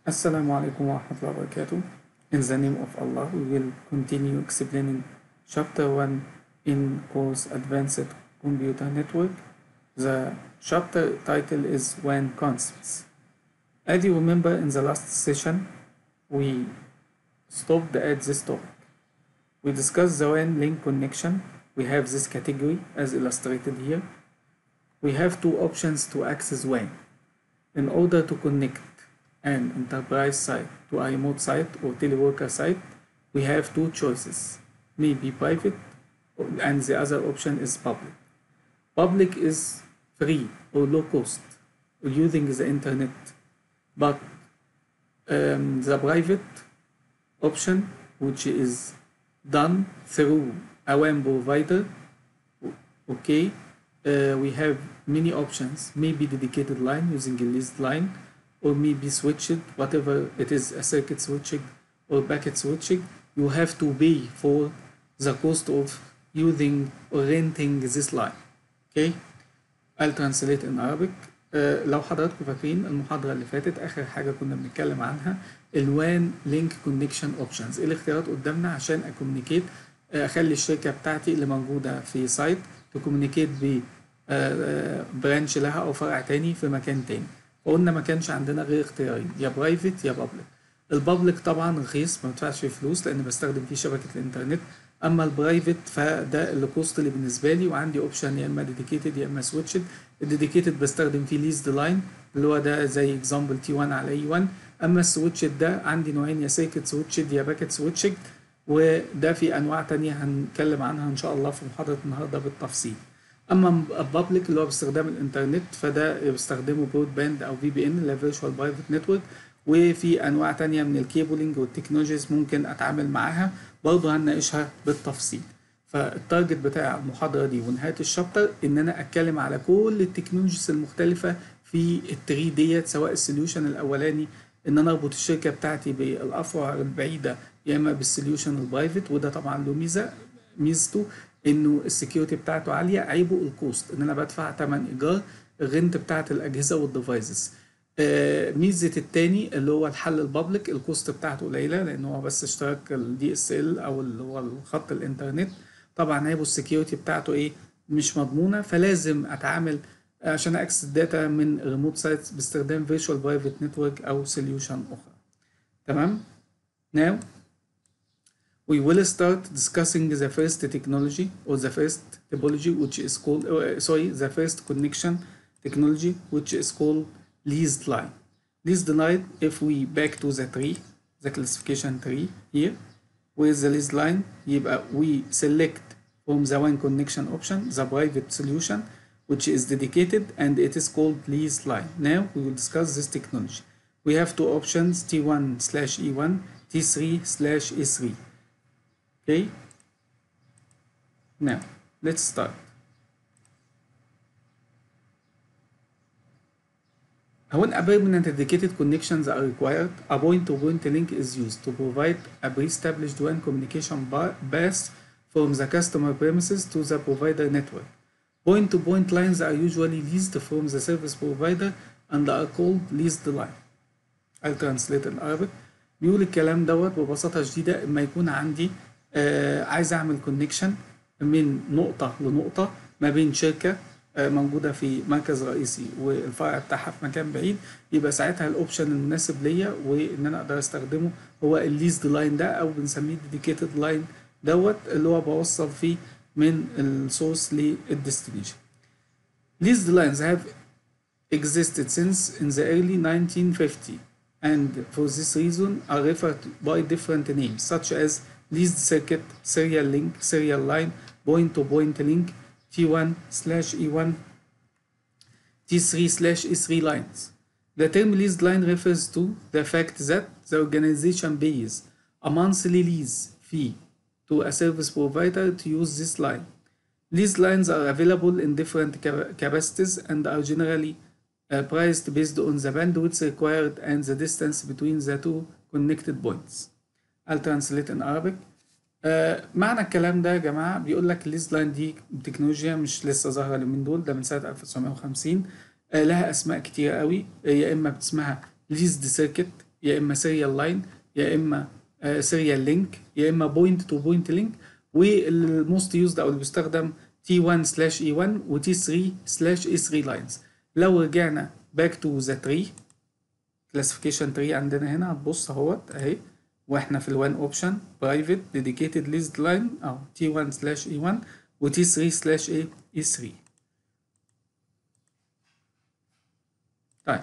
Assalamu alaikum wa rahmatullahi wa barakatuh. In the name of Allah, we will continue explaining chapter 1 in course Advanced Computer Network. The chapter title is WAN Concepts. As you remember in the last session, we stopped at this topic. We discussed the WAN link connection. We have this category as illustrated here. We have two options to access WAN. In order to connect an enterprise site to a remote site or teleworker site, we have two choices, maybe private and the other option is public. Public is free or low cost using the internet, but um, the private option, which is done through a WAN provider, okay, uh, we have many options, maybe dedicated line using a leased line, or maybe switched, whatever it is, a circuit switching or packet switching, you have to pay for the cost of using or renting this line. Okay? I'll translate in Arabic. آه، لو حضراتكم فاكرين المحاضرة اللي فاتت آخر حاجة كنا بنتكلم عنها الوان لينك كونكشن اوبشنز ايه الاختيارات قدامنا عشان اكومينيكيت اخلي الشركة بتاعتي اللي موجودة في سايت تكومينيكيت ب برانش لها او فرع تاني في مكان تاني فقلنا ما كانش عندنا غير اختيارين يا برايفت يا بابليك البابليك طبعا رخيص ما بدفعش فيه فلوس لان بستخدم فيه شبكة الانترنت اما البرايفت فده اللي كوستلي بالنسبه لي وعندي اوبشن يا اما ديديكيتد يا اما سويتشد الديديكيتد بستخدم فيه ليزد لاين اللي هو ده زي اكزامبل تي 1 على اي 1 اما السويتشد ده عندي نوعين يا سيركت سويتشد يا باكت سويتشد وده في انواع تانية هنتكلم عنها ان شاء الله في محاضره النهارده بالتفصيل اما البابليك اللي هو باستخدام الانترنت فده بستخدمه برود باند او في بي ان اللي هي فيرتشوال برايفت نتورك وفي انواع تانية من الكيبلنج والتكنولوجيز ممكن اتعامل معاها برضه هنناقشها بالتفصيل فالتارجت بتاع المحاضرة دي ونهاية الشابتر إن أنا أتكلم على كل التكنولوجيز المختلفة في التري ديت سواء السوليوشن الأولاني إن أنا أربط الشركة بتاعتي بالأفرع البعيدة يا إما بالسوليوشن البرايفت وده طبعا له ميزة ميزته إنه السكيورتي بتاعته عالية عيبه الكوست إن أنا بدفع تمن إيجار الرنت بتاعت الأجهزة والديفايسز آه، ميزه التاني اللي هو الحل البابليك الكوست بتاعته قليله لان هو بس اشتراك الدي اس ال او اللي هو الخط الانترنت طبعا هيبقى السكيورتي بتاعته ايه مش مضمونه فلازم اتعامل عشان اكسس داتا من ريموت سايتس باستخدام فيرتشوال برايفت نتورك او سوليوشن اخرى تمام now we will start discussing the first technology or the first topology which is called uh, sorry the first connection technology which is called leased line. Leased line, if we back to the tree, the classification tree here, with the leased line, يبقى we select from the one connection option the private solution which is dedicated and it is called leased line. Now we will discuss this technology. We have two options T1 slash E1, T3 slash E3. Okay? Now let's start. When a permanent dedicated connections are required, a point-to-point link is used to provide a pre-established WAN communication path from the customer premises to the provider network. Point-to-point lines are usually leased from the service provider and are called leased line. I'll translate in Arabic. بيقول الكلام دوت ببساطة شديدة اما يكون عندي آه عايز اعمل كونكشن من نقطة لنقطة ما بين شركة موجودة في مركز رئيسي والفرع بتاعها في مكان بعيد يبقى ساعتها الاوبشن المناسب ليا وان انا اقدر استخدمه هو الليزد لاين ده او بنسميه ديديكيتد لاين دوت اللي هو بوصل فيه من السورس للديستنيشن. Leased lines have existed since in the early 1950 and for this reason are referred by different names such as leased circuit, serial link, serial line, point-to-point link, T1 slash E1, T3 slash E3 lines. The term leased line refers to the fact that the organization pays a monthly lease fee to a service provider to use this line. Leased lines are available in different capacities and are generally uh, priced based on the bandwidth required and the distance between the two connected points. I'll translate in Arabic. آه معنى الكلام ده يا جماعه بيقول لك الليز لاين دي تكنولوجيا مش لسه ظاهره اليومين دول ده من سنه 1950 آه لها اسماء كتيره قوي آه يا اما اسمها ليزد سيركت يا اما سيريال لاين يا اما سيريال لينك يا اما بوينت تو بوينت لينك والموست يوزد او اللي بيستخدم تي 1 سلاش اي 1 وتي 3 سلاش اي 3 لاينز لو رجعنا باك تو ذا تري كلاسيفيكيشن تري عندنا هنا هتبص اهوت اهي واحنا في الوان اوبشن برايفت ديديكيتد ليست لاين او تي 1 سلاش اي 1 وتي 3 سلاش اي اي 3 طيب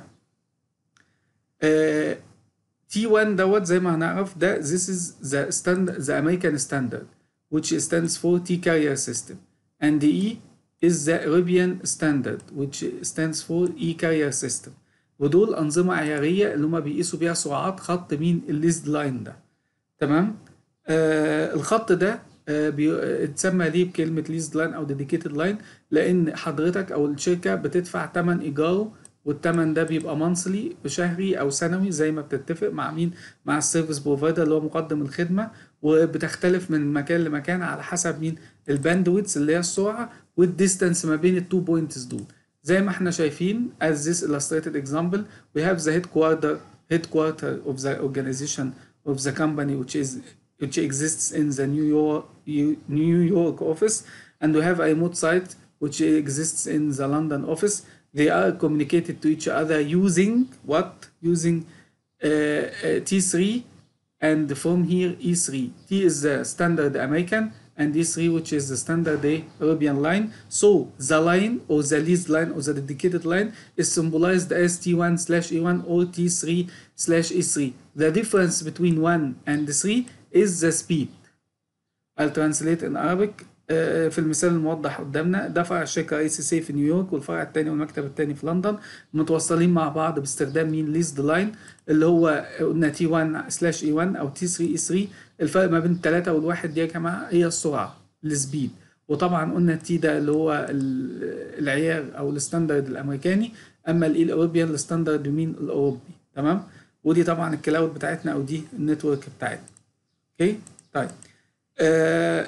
تي 1 دوت زي ما هنعرف ده this is the standard the American standard which stands for T carrier system and the E is the European standard which stands for E carrier system ودول أنظمة عيارية اللي هما بيقيسوا بيها سرعات خط مين الليست لاين ده تمام آه الخط ده آه اتسمى ليه بكلمة ليست لاين أو ديديكيتد لاين لأن حضرتك أو الشركة بتدفع تمن إيجاره والتمن ده بيبقى مانثلي شهري او سنوي زي ما بتتفق مع مين مع السيرفيس بروفايدر اللي هو مقدم الخدمه وبتختلف من مكان لمكان على حسب مين الباندويتس اللي هي السرعه والديستانس ما بين التو بوينتس دول زي ما احنا شايفين as this illustrated example we have the headquarter headquarter of the organization of the company which is which exists in the New York New York office and we have a remote site which exists in the London office they are communicated to each other using what using uh, uh, T3 and from here E3 T is the standard American and E3 which is the standard European line so the line or the leased line or the dedicated line is symbolized as T1 slash E1 or T3 slash E3 the difference between 1 and 3 is the speed I'll translate in Arabic في المثال الموضح قدامنا ده فرع الشركة اي سي سي في نيويورك والفرع التاني والمكتب التاني في لندن متوصلين مع بعض باستخدام مين ليست لاين اللي هو قلنا تي 1 سلاش اي 1 او تي 3 اي 3 الفرق ما بين التلاتة والواحد دي يا جماعة هي السرعة السبيد وطبعا قلنا التي ده اللي هو العيار او الستاندرد الامريكاني اما الاي الاوروبيان الستاندرد مين الاوروبي تمام ودي طبعا الكلاود بتاعتنا او دي النتورك بتاعتنا اوكي طيب آه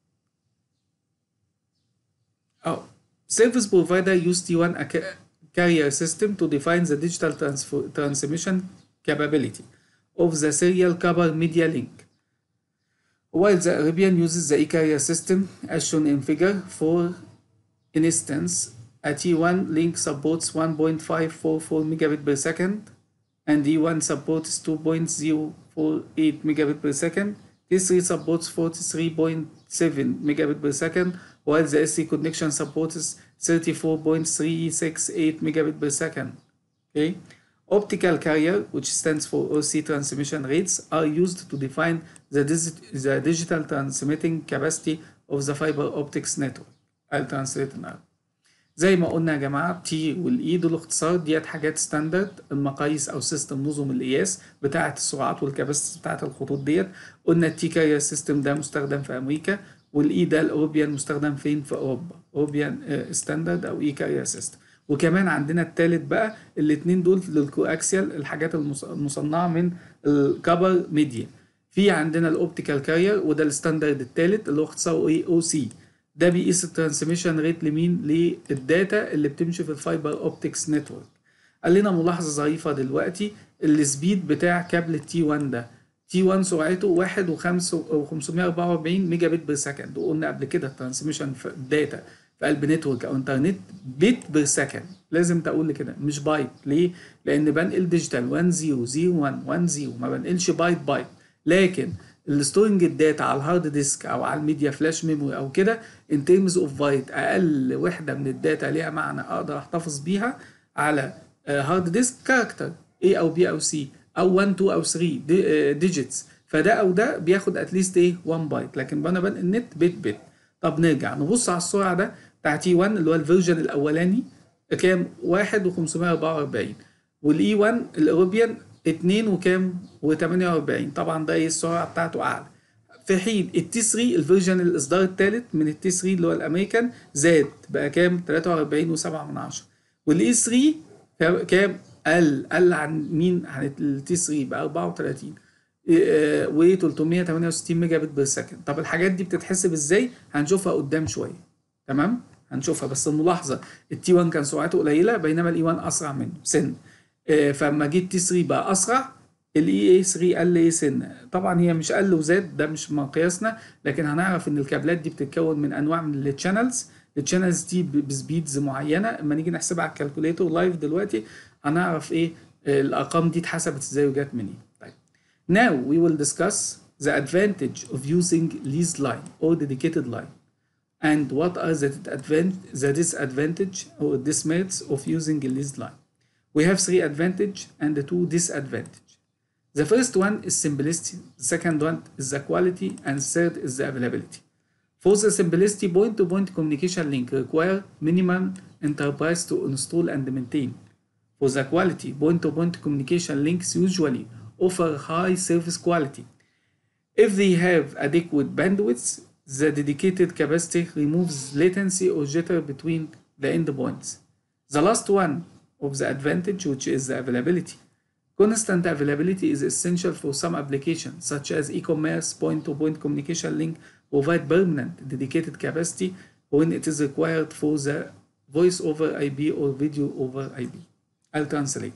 Oh, service provider use T1 a carrier system to define the digital transfer, transmission capability of the serial copper media link. While the Arabian uses the e-carrier system as shown in figure, for instance, a T1 link supports 1.544 megabit per second and E1 supports 2.048 megabit per second. T3 supports 43.7 megabit per second while the SC connection supports 34.368 megabit per second. Okay. Optical carrier, which stands for OC transmission rates, are used to define the, the digital transmitting capacity of the fiber optics network. I'll translate now. زي ما قلنا يا جماعه تي والاي دول اختصار ديت حاجات ستاندرد المقاييس او سيستم نظم القياس بتاعه السرعات والكباسيتي بتاعه الخطوط ديت قلنا التي كارير سيستم ده مستخدم في امريكا والاي ده الاوروبيان مستخدم فين في اوروبا اوروبيان ستاندرد او اي كارير سيستم وكمان عندنا التالت بقى الاتنين دول للكواكسيال الحاجات المصنعه من الكبر ميديا في عندنا الاوبتيكال كارير وده الستاندرد التالت اللي هو اختصاره ايه او سي ده بيقيس الترانسميشن ريت لمين للداتا اللي بتمشي في الفايبر اوبتكس نتورك قال لنا ملاحظه ظريفه دلوقتي السبيد بتاع كابل تي 1 ده تي 1 سرعته 1 و544 ميجا بت بير سكند وقلنا قبل كده الترانسميشن في الداتا في قلب نتورك او انترنت بت بير سكند لازم تقول كده مش بايت ليه؟ لان بنقل ديجيتال 1 0 0 1 1 0 ما بنقلش بايت بايت لكن الستورنج الداتا على الهارد ديسك او على الميديا فلاش ميموري او كده ان تيرمز اوف بايت اقل وحده من الداتا ليها معنى اقدر احتفظ بيها على هارد ديسك كاركتر A او B او C او 1 2 او 3 ديجيتس فده او ده بياخد اتليست ايه 1 بايت لكن انا بنقل النت بت بت طب نرجع نبص على السرعه ده بتاع تي 1 اللي هو الفيرجن الاولاني كام 1 و544 والاي 1 الاوروبيان 2 وكام و48 طبعا ده ايه السرعه بتاعته اعلى في حين التي 3 الفيرجن الاصدار الثالث من التي 3 اللي هو الامريكان زاد بقى كام 43 و7 من 10 والاي 3 كام قل قل عن مين عن التي 3 بقى 34 و 368 ميجا بت بير سكند طب الحاجات دي بتتحسب ازاي هنشوفها قدام شويه تمام هنشوفها بس الملاحظه التي 1 كان سرعته قليله بينما الاي 1 اسرع منه سن فلما جيت تي 3 بقى اسرع الاي اي 3 قل ايه سنه طبعا هي مش قل وزاد ده مش مقياسنا لكن هنعرف ان الكابلات دي بتتكون من انواع من التشانلز التشانلز دي ب- بسبيدز معينه اما نيجي نحسبها على الكالكوليتور لايف دلوقتي هنعرف ايه آه، الارقام دي اتحسبت ازاي وجت منين طيب now we will discuss the advantage of using leased line or dedicated line and what are the, advan- the disadvantage or demerits of using a leased line. We have three advantage and two disadvantage. The first one is simplicity, the second one is the quality, and third is the availability. For the simplicity, point-to-point communication link require minimum enterprise to install and maintain. For the quality, point-to-point communication links usually offer high service quality. If they have adequate bandwidth, the dedicated capacity removes latency or jitter between the endpoints. The last one of the advantage, which is the availability. Constant availability is essential for some applications, such as e-commerce, point-to-point communication link provide permanent dedicated capacity when it is required for the voice over IP or video over IP. I'll translate.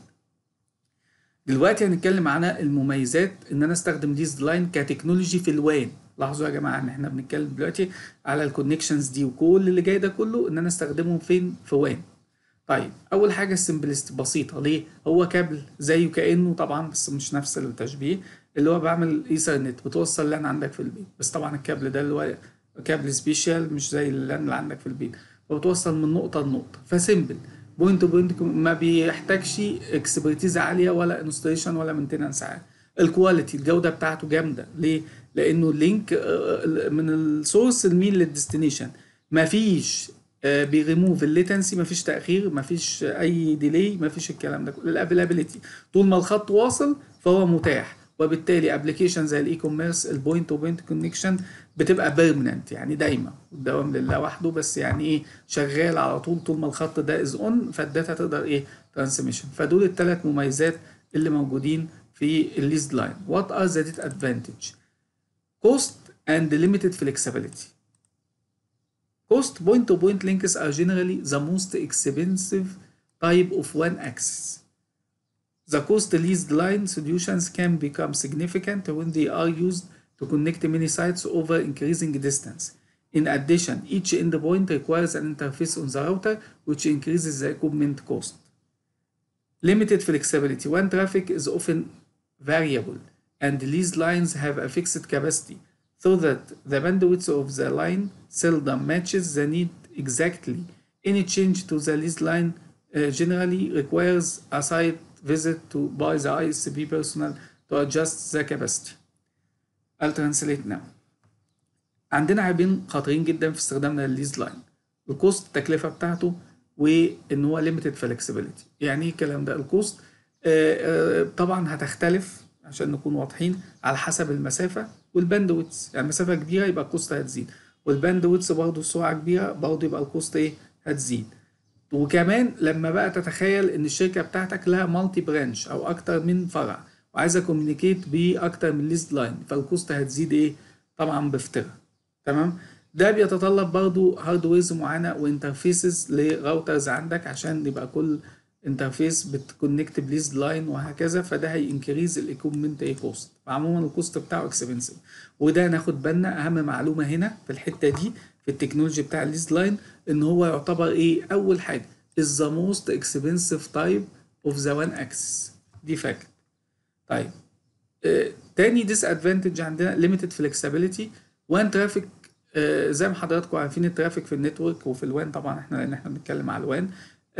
دلوقتي هنتكلم عن المميزات ان انا استخدم ليز لاين كتكنولوجي في الوان لاحظوا يا جماعه ان احنا بنتكلم دلوقتي على الكونكشنز دي وكل اللي جاي ده كله ان انا استخدمهم فين في وان طيب اول حاجه السمبلست بسيطه ليه هو كابل زيه كانه طبعا بس مش نفس التشبيه اللي هو بعمل ايثرنت بتوصل لان عندك في البيت بس طبعا الكابل ده اللي هو كابل سبيشال مش زي اللان اللي عندك في البيت فبتوصل من نقطه لنقطه فسيمبل بوينت تو بوينت ما بيحتاجش اكسبرتيز عاليه ولا انستليشن ولا مينتننس عالي الكواليتي الجوده بتاعته جامده ليه لانه اللينك آه، من السورس المين للديستنيشن مفيش آه، بيريموف الليتنسي مفيش تاخير مفيش اي ديلي مفيش الكلام ده كله الافيلابيلتي طول ما الخط واصل فهو متاح وبالتالي ابلكيشن زي الاي كوميرس البوينت تو بوينت كونكشن بتبقى بيرمننت يعني دايما الدوام لله وحده بس يعني ايه شغال على طول طول ما الخط ده از اون فالداتا تقدر ايه ترانسميشن فدول الثلاث مميزات اللي موجودين في الليست لاين وات ار ذا ديت ادفانتج cost and limited flexibility cost point to point links are generally the most expensive type of one axis The cost leased line solutions can become significant when they are used to connect many sites over increasing distance. In addition, each endpoint requires an interface on the router, which increases the equipment cost. Limited flexibility. When traffic is often variable and leased lines have a fixed capacity, so that the bandwidth of the line seldom matches the need exactly. Any change to the leased line uh, generally requires a site visit to by the ISP personnel to adjust the capacity. I'll translate now. عندنا عيبين خطيرين جدا في استخدامنا للليز لاين الكوست التكلفة بتاعته وان هو ليميتد فلكسبيليتي يعني ايه الكلام ده الكوست آه، آه، طبعا هتختلف عشان نكون واضحين على حسب المسافة والباندويتس يعني مسافة كبيرة يبقى الكوست هتزيد والباندويتس برضه السرعة كبيرة برضه يبقى الكوست ايه هتزيد وكمان لما بقى تتخيل ان الشركه بتاعتك لها مالتي برانش او اكتر من فرع وعايزه كوميونيكيت باكتر من ليست لاين فالكوست هتزيد ايه طبعا بافتراء تمام ده بيتطلب برضو هاردويرز معينه وانترفيسز لراوترز عندك عشان يبقى كل انترفيس بتكونكت بليست لاين وهكذا فده هينكريز الايكوبمنت ايه كوست فعموما الكوست بتاعه اكسبنسيف وده ناخد بالنا اهم معلومه هنا في الحته دي في التكنولوجي بتاع الليست لاين ان هو يعتبر ايه اول حاجه is the most expensive type of the one axis دي فاكت طيب آه تاني ديس ادفانتج عندنا limited flexibility وان ترافيك آه زي ما حضراتكم عارفين الترافيك في النتورك وفي الوان طبعا احنا لان احنا بنتكلم على الوان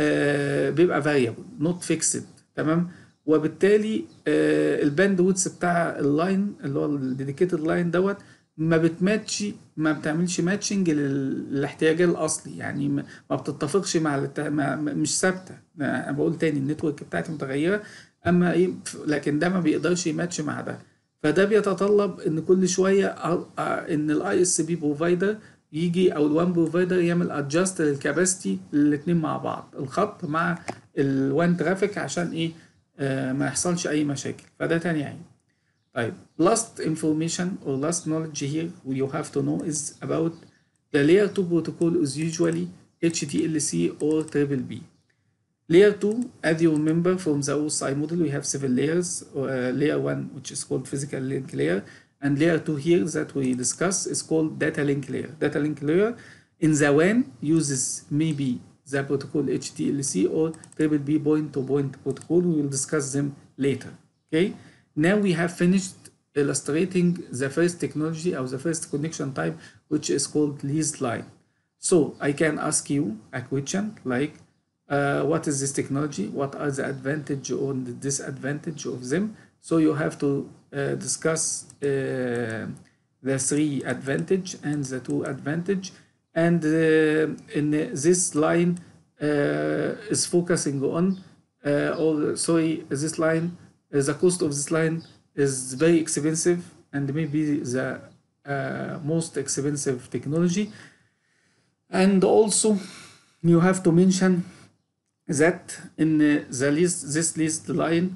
آه بيبقى variable not fixed تمام وبالتالي آه الباند ويدث بتاع اللاين اللي هو الديديكيتد لاين دوت ما بتماتش ما بتعملش ماتشنج للاحتياج الاصلي يعني ما ما بتتفقش مع الت... ما ما- مش ثابته انا بقول تاني النتورك بتاعتي متغيره اما ايه لكن ده ما بيقدرش يماتش مع ده فده بيتطلب ان كل شويه أ- أ- ان الاي اس بي بروفايدر يجي او الوان بروفايدر يعمل ادجاست للكاباسيتي الاثنين مع بعض الخط مع الوان ترافيك عشان ايه آه ما يحصلش اي مشاكل فده تاني عيب طيب last information or last knowledge here you have to know is about the layer 2 protocol is usually HTLC or triple B Layer 2, as you remember from the OSI model, we have seven layers. Uh, layer 1, which is called physical link layer, and layer 2 here that we discuss is called data link layer. Data link layer in the WAN uses maybe the protocol HTLC or triple B point to point protocol. We will discuss them later. Okay. Now we have finished illustrating the first technology or the first connection type, which is called leased line. So I can ask you a question like, uh, what is this technology? What are the advantage or the disadvantage of them? So you have to uh, discuss uh, the three advantage and the two advantage. And uh, in this line uh, is focusing on, uh, or sorry, this line, uh, the cost of this line is very expensive and maybe the uh, most expensive technology. And also you have to mention that in uh, the list, this list line,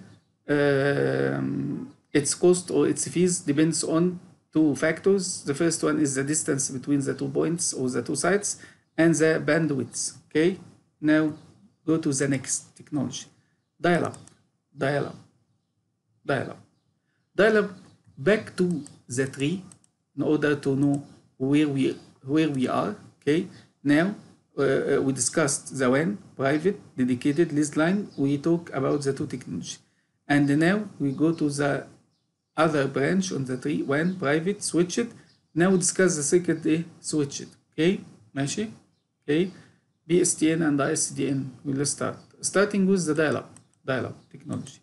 um, its cost or its fees depends on two factors. The first one is the distance between the two points or the two sites and the bandwidth. Okay, now go to the next technology. Dial-up, dial-up, dial-up. Dial-up back to the tree in order to know where we where we are. Okay, now uh, we discussed the WAN, private, dedicated list line. We talk about the two technology. And now we go to the other branch on the tree, WAN, private, switched. Now we discuss the second A, switched. Okay, ماشي? Okay, BSTN and ISDN will start. Starting with the dial-up, dial-up technology.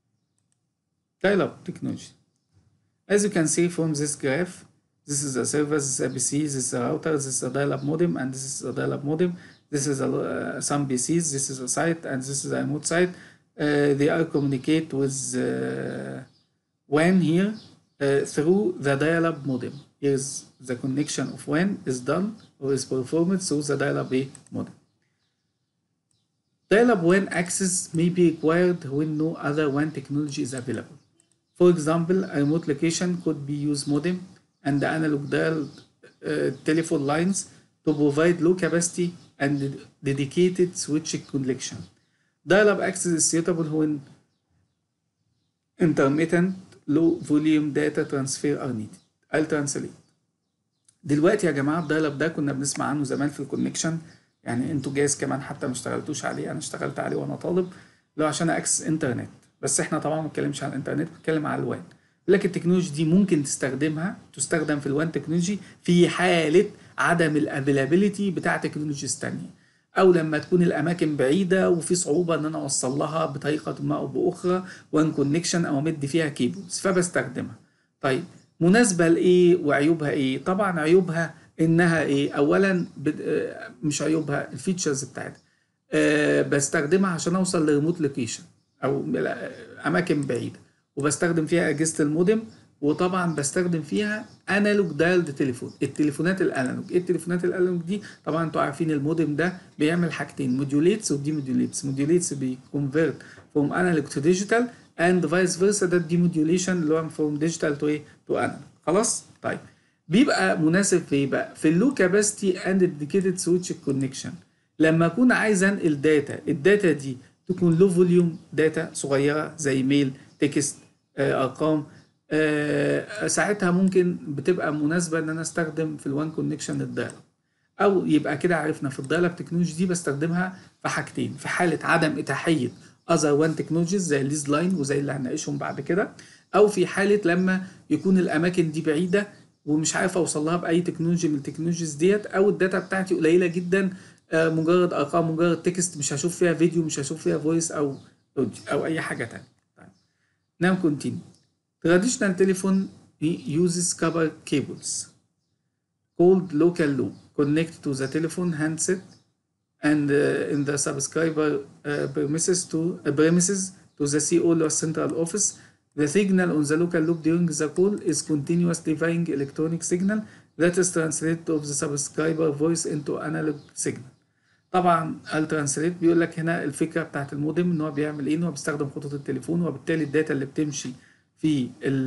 Dial-up technology. As you can see from this graph, this is a server, this is a PC, this is a router, this is a dial-up modem, and this is a dial-up modem. This is a, uh, some PCs, this is a site, and this is a remote site. Uh, they are communicate with uh, WAN here uh, through the dial-up modem. Here's the connection of WAN is done or is performed through the dial-up modem. Dial-up WAN access may be required when no other WAN technology is available. For example, a remote location could be use modem and the analog dial uh, telephone lines to provide low capacity and dedicated switching connection. Dial-up access is suitable when intermittent low volume data transfer are needed. I'll translate. دلوقتي يا جماعة الدايل ده كنا بنسمع عنه زمان في الكونكشن يعني انتوا جايز كمان حتى ما اشتغلتوش عليه انا اشتغلت عليه وانا طالب لو عشان اكسس انترنت بس احنا طبعا ما بنتكلمش عن الانترنت بنتكلم على الوان لكن التكنولوجي دي ممكن تستخدمها تستخدم في الوان تكنولوجي في حالة عدم الافيلابيلتي بتاع تكنولوجيز تانية او لما تكون الاماكن بعيده وفي صعوبه ان انا اوصل لها بطريقه ما او باخرى وان كونكشن او امد فيها كيبلز فبستخدمها طيب مناسبه لايه وعيوبها ايه طبعا عيوبها انها ايه اولا بد... مش عيوبها الفيتشرز بتاعتها أه بستخدمها عشان اوصل لريموت لوكيشن او اماكن بعيده وبستخدم فيها اجهزه المودم وطبعا بستخدم فيها انالوج دايلد تليفون التليفونات الانالوج ايه التليفونات الانالوج دي طبعا انتوا عارفين المودم ده بيعمل حاجتين موديوليتس ودي موديوليتس موديوليتس بيكونفيرت فروم انالوج تو ديجيتال اند فايس فيرسا ده دي موديوليشن اللي هو فروم ديجيتال تو ايه تو انالوج خلاص طيب بيبقى مناسب في ايه بقى في اللو كاباسيتي اند ديديكيتد سويتش كونكشن لما اكون عايز انقل داتا الداتا دي تكون لو فوليوم داتا صغيره زي ميل تكست آه ارقام آه ساعتها ممكن بتبقى مناسبه ان انا استخدم في الوان كونكشن الدايلاب او يبقى كده عرفنا في الدايلاب تكنولوجي دي بستخدمها في حاجتين في حاله عدم اتاحيه اذر وان تكنولوجيز زي الليز لاين وزي اللي هنناقشهم بعد كده او في حاله لما يكون الاماكن دي بعيده ومش عارف اوصل لها باي تكنولوجي من التكنولوجيز ديت او الداتا بتاعتي قليله جدا آه مجرد ارقام مجرد تكست مش هشوف فيها فيديو مش هشوف فيها فويس او او اي حاجه تانية طيب نعم كونتينيو Traditional telephone uses copper cables called local loop connect to the telephone handset and uh, in the subscriber uh, premises to uh, premises to the CO or central office. The signal on the local loop during the call is continuously varying electronic signal that is translated of the subscriber voice into analog signal. طبعا الترانسليت بيقول لك هنا الفكره بتاعت المودم ان هو بيعمل ايه ان هو بيستخدم خطوط التليفون وبالتالي الداتا اللي بتمشي في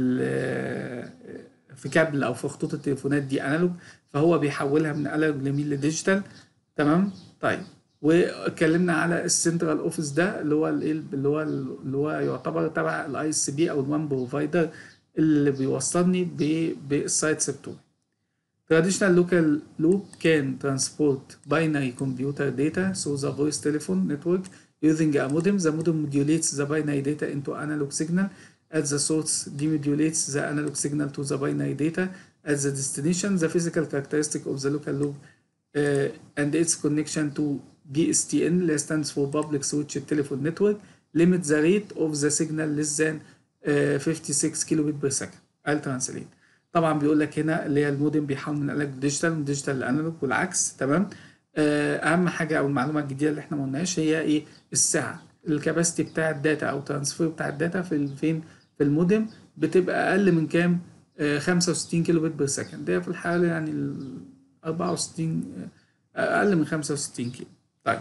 في كابل او في خطوط التليفونات دي انالوج فهو بيحولها من انالوج لميل لديجيتال تمام طيب واتكلمنا على السنترال اوفيس ده اللي هو الايه اللي هو اللي هو يعتبر تبع الاي اس بي او الوان بروفايدر اللي بيوصلني بالسايتس بتوعي Traditional local loop can transport binary computer data through the voice telephone network using a modem. The modem modulates the binary data into analog signal at the source, demodulates the analog signal to the binary data at the destination. The physical characteristic of the local loop uh, and its connection to PSTN stands for Public Switched Telephone Network limit the rate of the signal less than uh, 56 kilobit per second. I'll translate. طبعا بيقول لك هنا اللي هي المودم بيحول من انالوج ديجيتال من ديجيتال لانالوج والعكس تمام اهم حاجه او المعلومه الجديده اللي احنا ما قلناهاش هي ايه السعه الكباستي بتاع الداتا او ترانسفير بتاع الداتا في فين في المودم بتبقى اقل من كام آه 65 كيلو بت بير سكند ده في الحاله يعني ال 64 اقل من 65 كيلو طيب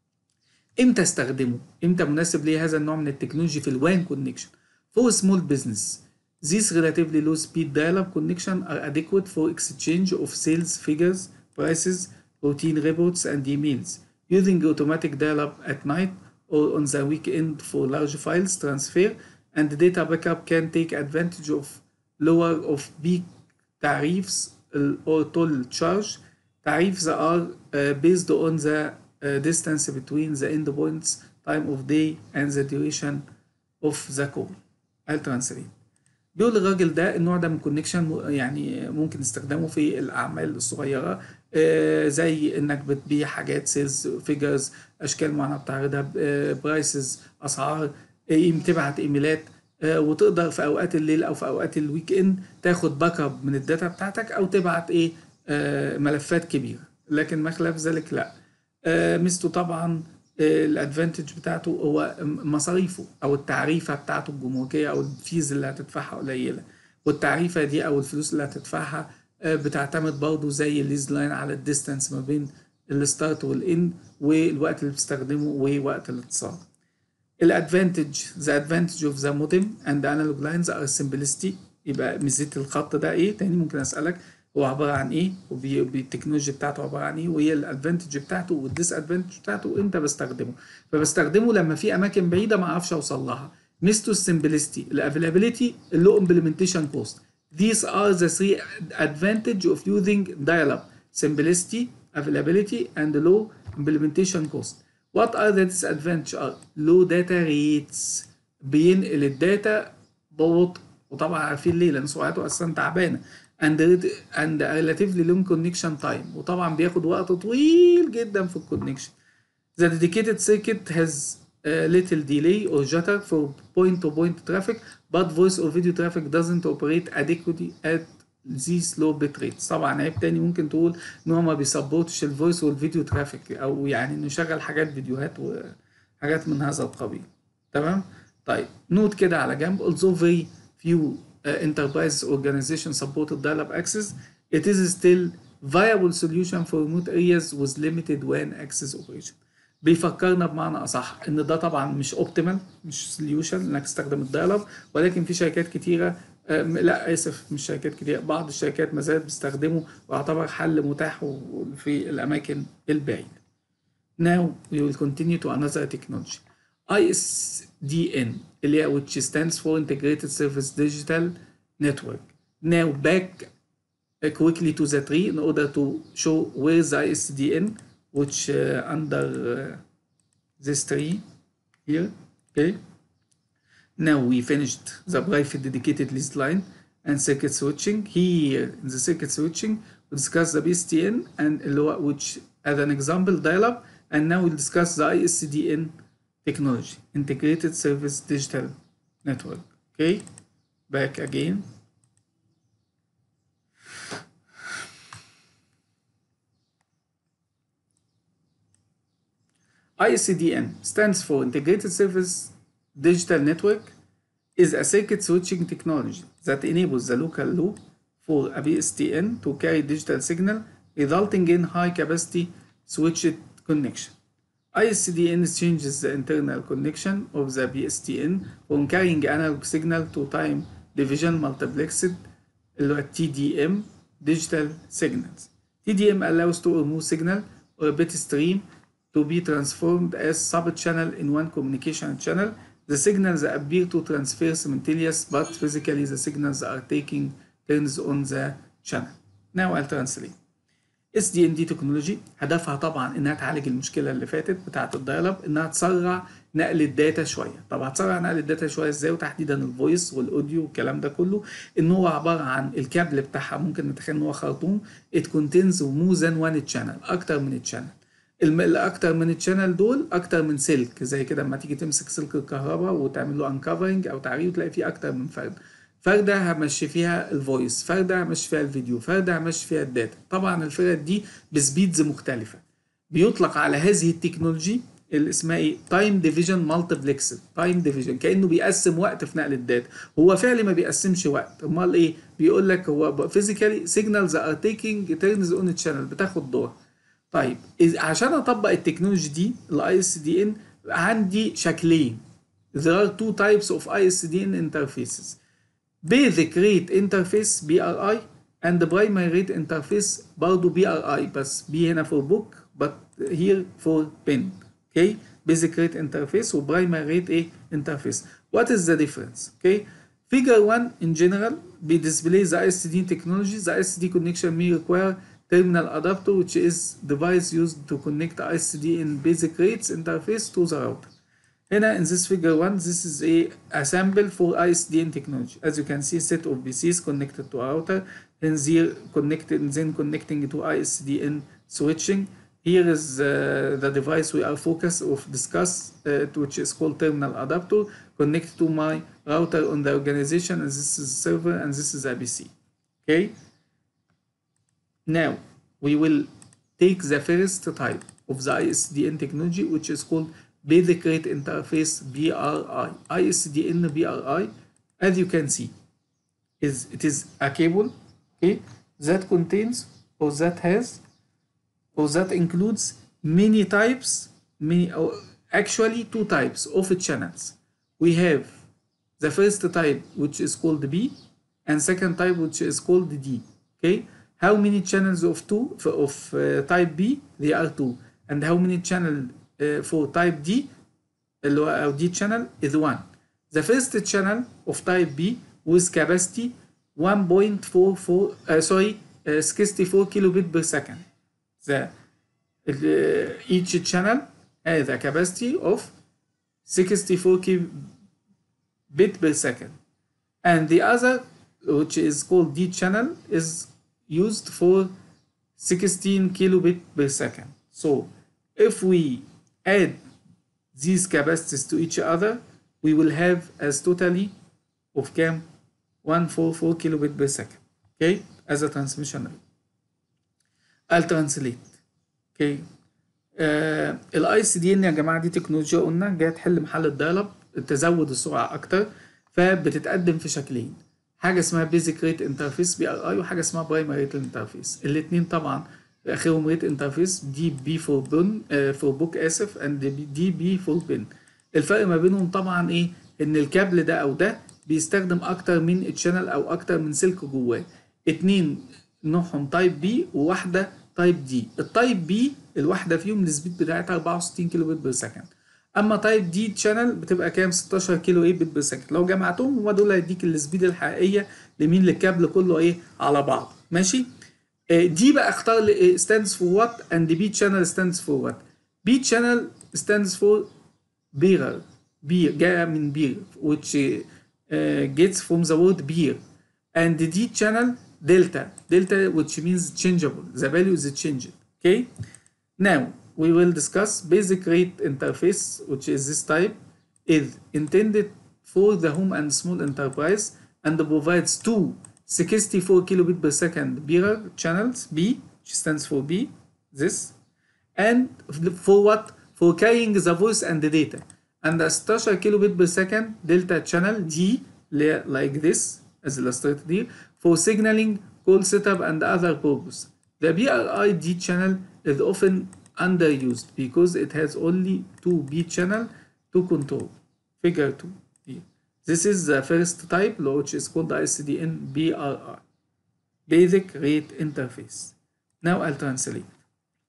امتى استخدمه امتى مناسب ليه هذا النوع من التكنولوجي في الوان كونكشن فور سمول بزنس These relatively low speed dial-up connection are adequate for exchange of sales figures, prices, routine reports, and emails. Using automatic dial-up at night or on the weekend for large files transfer and data backup can take advantage of lower of peak tariffs or toll charge. Tariffs are uh, based on the uh, distance between the endpoints, time of day, and the duration of the call. I'll translate. بيقول الراجل ده النوع ده من الكونكشن يعني ممكن استخدامه في الاعمال الصغيره آه زي انك بتبيع حاجات سيلز فيجرز اشكال معينه بتعرضها برايسز اسعار آه تبعت ايميلات آه وتقدر في اوقات الليل او في اوقات الويك اند تاخد باك اب من الداتا بتاعتك او تبعت ايه ملفات كبيره لكن ما خلاف ذلك لا ميزته طبعا الادفانتج بتاعته هو مصاريفه او التعريفه بتاعته الجمركيه او الفيز اللي هتدفعها قليله والتعريفه دي او الفلوس اللي هتدفعها بتعتمد برضه زي الليز لاين على الديستانس ما بين الستارت والاند والوقت اللي بتستخدمه ووقت الاتصال الادفانتج ذا ادفانتج اوف ذا مودم اند انالوج لاينز ار سمبلستي يبقى ميزه الخط ده ايه تاني ممكن اسالك هو عباره عن ايه والتكنولوجيا بتاعته عباره عن ايه وايه الادفانتج بتاعته والديس ادفانتج بتاعته وامتى بستخدمه فبستخدمه لما في اماكن بعيده ما اعرفش اوصل لها ميزته السمبلستي الافيلابيلتي اللو امبلمنتيشن كوست These are the three advantage of using dial-up simplicity availability and low implementation cost What are the disadvantages are low data rates بينقل الداتا ببطء وطبعا عارفين ليه لان سرعته اصلا تعبانه and and relatively long connection time وطبعا بياخد وقت طويل جدا في الكونكشن The dedicated circuit has a little delay or jitter for point to point traffic but voice or video traffic doesn't operate adequately at these low bit rates طبعا عيب تاني ممكن تقول ان هو ما بيسبورتش الفويس والفيديو ترافيك او يعني انه يشغل حاجات فيديوهات وحاجات من هذا القبيل تمام طيب نوت كده على جنب although very few uh, enterprise organization supported dial-up access it is still viable solution for remote areas with limited WAN access operation بيفكرنا بمعنى اصح ان ده طبعا مش اوبتيمال مش سوليوشن انك تستخدم الدايل ولكن في شركات كتيره لا اسف مش شركات كتير بعض الشركات ما زالت بتستخدمه واعتبر حل متاح في الاماكن البعيده. Now we will continue to another technology. ISDN اللي هي which stands for Integrated Service Digital Network. Now back quickly to the tree in order to show where the ISDN which uh, under uh, this tree here okay now we finished the private dedicated list line and circuit switching here in the circuit switching we discuss the BSTN and which as an example dial-up and now we'll discuss the ISDN technology integrated service digital network okay back again ISDN stands for Integrated Service Digital Network is a circuit switching technology that enables the local loop for a BSTN to carry digital signal resulting in high capacity switched connection. ISDN changes the internal connection of the BSTN from carrying analog signal to time division multiplexed TDM digital signals. TDM allows to remove signal or bit stream to to be transformed as sub-channel in one communication channel. The signals appear to transfer simultaneous, but physically the signals are taking turns on the channel. Now I'll translate. SDN تكنولوجي هدفها طبعا انها تعالج المشكله اللي فاتت بتاعه الدايلاب انها تسرع نقل الداتا شويه طب هتسرع نقل الداتا شويه ازاي وتحديدا الفويس والاوديو والكلام ده كله ان هو عباره عن الكابل بتاعها ممكن نتخيل ان هو خرطوم it contains more than one channel اكتر من تشانل الاكتر من التشانل دول اكتر من سلك زي كده لما تيجي تمسك سلك الكهرباء وتعمل له انكفرنج او تعريه تلاقي فيه اكتر من فرد فردة همشي فيها الفويس فردة همشي فيها الفيديو فردة همشي فيها الداتا طبعا الفرد دي بسبيدز مختلفة بيطلق على هذه التكنولوجي اللي اسمها ايه تايم ديفيجن مالتيبلكسد تايم ديفيجن كانه بيقسم وقت في نقل الداتا هو فعلي ما بيقسمش وقت امال ايه بيقول لك هو فيزيكالي سيجنالز ار تيكينج تيرنز اون تشانل بتاخد دور طيب عشان اطبق التكنولوجي دي الاي اس دي ان عندي شكلين there are two types of ISDN interfaces basic rate interface BRI and primary rate interface برضه BRI بس B هنا for book but here for pen okay basic rate interface و primary rate ايه interface what is the difference okay figure 1 in general be display the ISDN technology the ISD connection may require terminal adapter which is device used to connect ISD in basic rates interface to the router هنا in this figure 1 this is a, a sample for ISDN technology as you can see set of PCs connected to a router then they're connected then connecting to ISDN switching here is uh, the device we are focused of discuss uh, which is called terminal adapter connected to my router on the organization and this is server and this is a PC okay now we will take the first type of the ISDN technology which is called basic rate interface BRI ISDN BRI as you can see is it is a cable okay that contains or that has or that includes many types many or actually two types of channels we have the first type which is called B and second type which is called D okay how many channels of two of uh, type B they are two and how many channel uh, for type D اللي هو أو D channel is one the first channel of type B with capacity 1.44 uh, sorry uh, 64 kilobit per second the uh, each channel has a capacity of 64 bit per second and the other which is called D channel is used for 16 kilobit per second so if we add these capacities to each other we will have as totally of cam 144 kilobit per second okay as a transmission rate I'll translate okay الاي سي دي ان يا جماعه دي تكنولوجيا قلنا جايه تحل محل الدايلاب تزود السرعه اكتر فبتتقدم في شكلين حاجه اسمها بيزك ريت انترفيس بي ار اي وحاجه اسمها برايمري ريت انترفيس الاثنين طبعا اخرهم ريت انترفيس دي بي فور بن فور بوك اسف اند دي بي فور بن الفرق ما بينهم طبعا ايه ان الكابل ده او ده بيستخدم اكتر من تشانل او اكتر من سلك جواه اتنين نوعهم تايب بي وواحده تايب دي التايب بي الواحده فيهم السبيد بتاعتها 64 كيلو بت بير سكند اما تايب دي تشانل بتبقى كام 16 كيلو ايه بت بير سكند لو جمعتهم هو دول هيديك السبيد الحقيقيه لمين للكابل كله ايه على بعض ماشي دي بقى اختار stands for what and B channel stands for what B channel stands for bearer beer جاية من beer which uh, gets from the word beer and the D channel delta delta which means changeable the value is changed okay now we will discuss basic rate interface which is this type is intended for the home and small enterprise and provides two 64 kilobit per second bearer channels B which stands for B this and for what for carrying the voice and the data and the 16 kilobit per second delta channel D like this as illustrated here for signaling call setup and other purpose the BRI D channel is often underused because it has only two B channel to control figure 2 here this is the first type which is called ISDN BRI, Basic Rate Interface. Now I'll translate.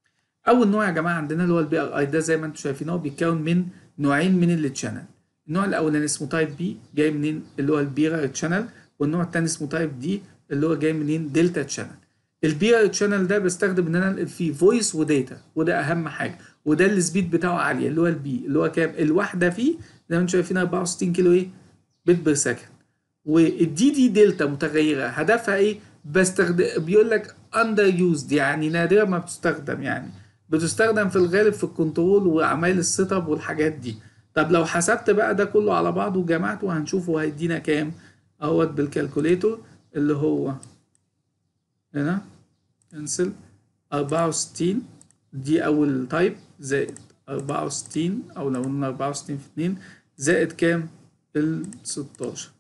اول نوع يا جماعه عندنا اللي هو البي ار اي ده زي ما انتم شايفين هو بيتكون من نوعين من التشانل النوع الاولاني اسمه تايب بي جاي منين اللي هو البيرر تشانل والنوع الثاني اسمه تايب دي اللي هو جاي منين دلتا تشانل البيرر تشانل ده بستخدم ان انا انقل فيه فويس وداتا وده اهم حاجه وده السبيد بتاعه عاليه اللي هو البي اللي هو كام الواحده فيه زي ما انتم شايفين 64 كيلو ايه بت بير سكند والدي دي دلتا متغيره هدفها ايه بستخدم بيقول لك اندر يوزد يعني نادرا ما بتستخدم يعني بتستخدم في الغالب في الكنترول واعمال السيت اب والحاجات دي طب لو حسبت بقى ده كله على بعضه وجمعته هنشوفه هيدينا كام اهوت بالكالكوليتور اللي هو هنا كنسل 64 دي اول تايب زائد 64 او لو قلنا 64 في 2 زائد كام ال 16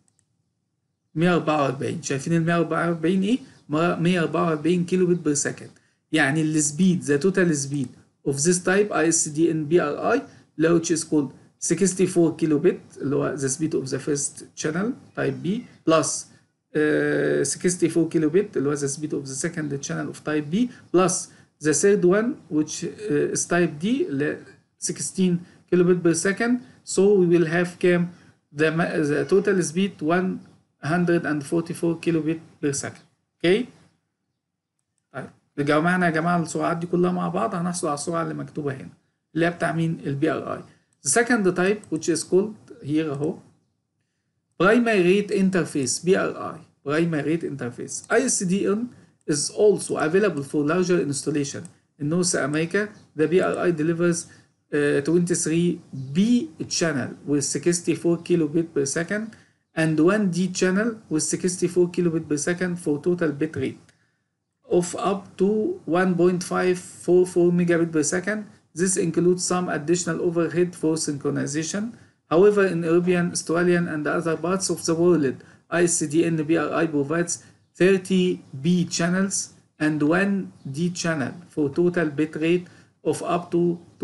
144 شايفين ال 144 ايه 144 كيلو بت بير سكند يعني السبيد ذا توتال سبيد of this type ISDN BRI which is called 64 كيلو بت اللي هو the speed of the first channel type B plus uh, 64 كيلو بت اللي هو the speed of the second channel of type B plus the third one which uh, is type D اللي 16 كيلو بت per second so we will have كام the, the total speed 144 كيلو بت per second اوكي okay? طيب رجعوا معنا يا جماعه السرعات دي كلها مع بعض هنحصل على السرعه اللي مكتوبه هنا اللي هي بتاع مين البي ار اي The second type which is called here اهو primary rate interface BRI primary rate interface ISDN is also available for larger installation in North America the BRI delivers uh, 23B channel with 64 kilobit per second and 1D channel with 64 kilobit per second for total bit rate of up to 1.544 megabit per second this includes some additional overhead for synchronization. However, in European, Australian, and other parts of the world, ICDN BRI provides 30B channels and 1D channel for total bit rate of up to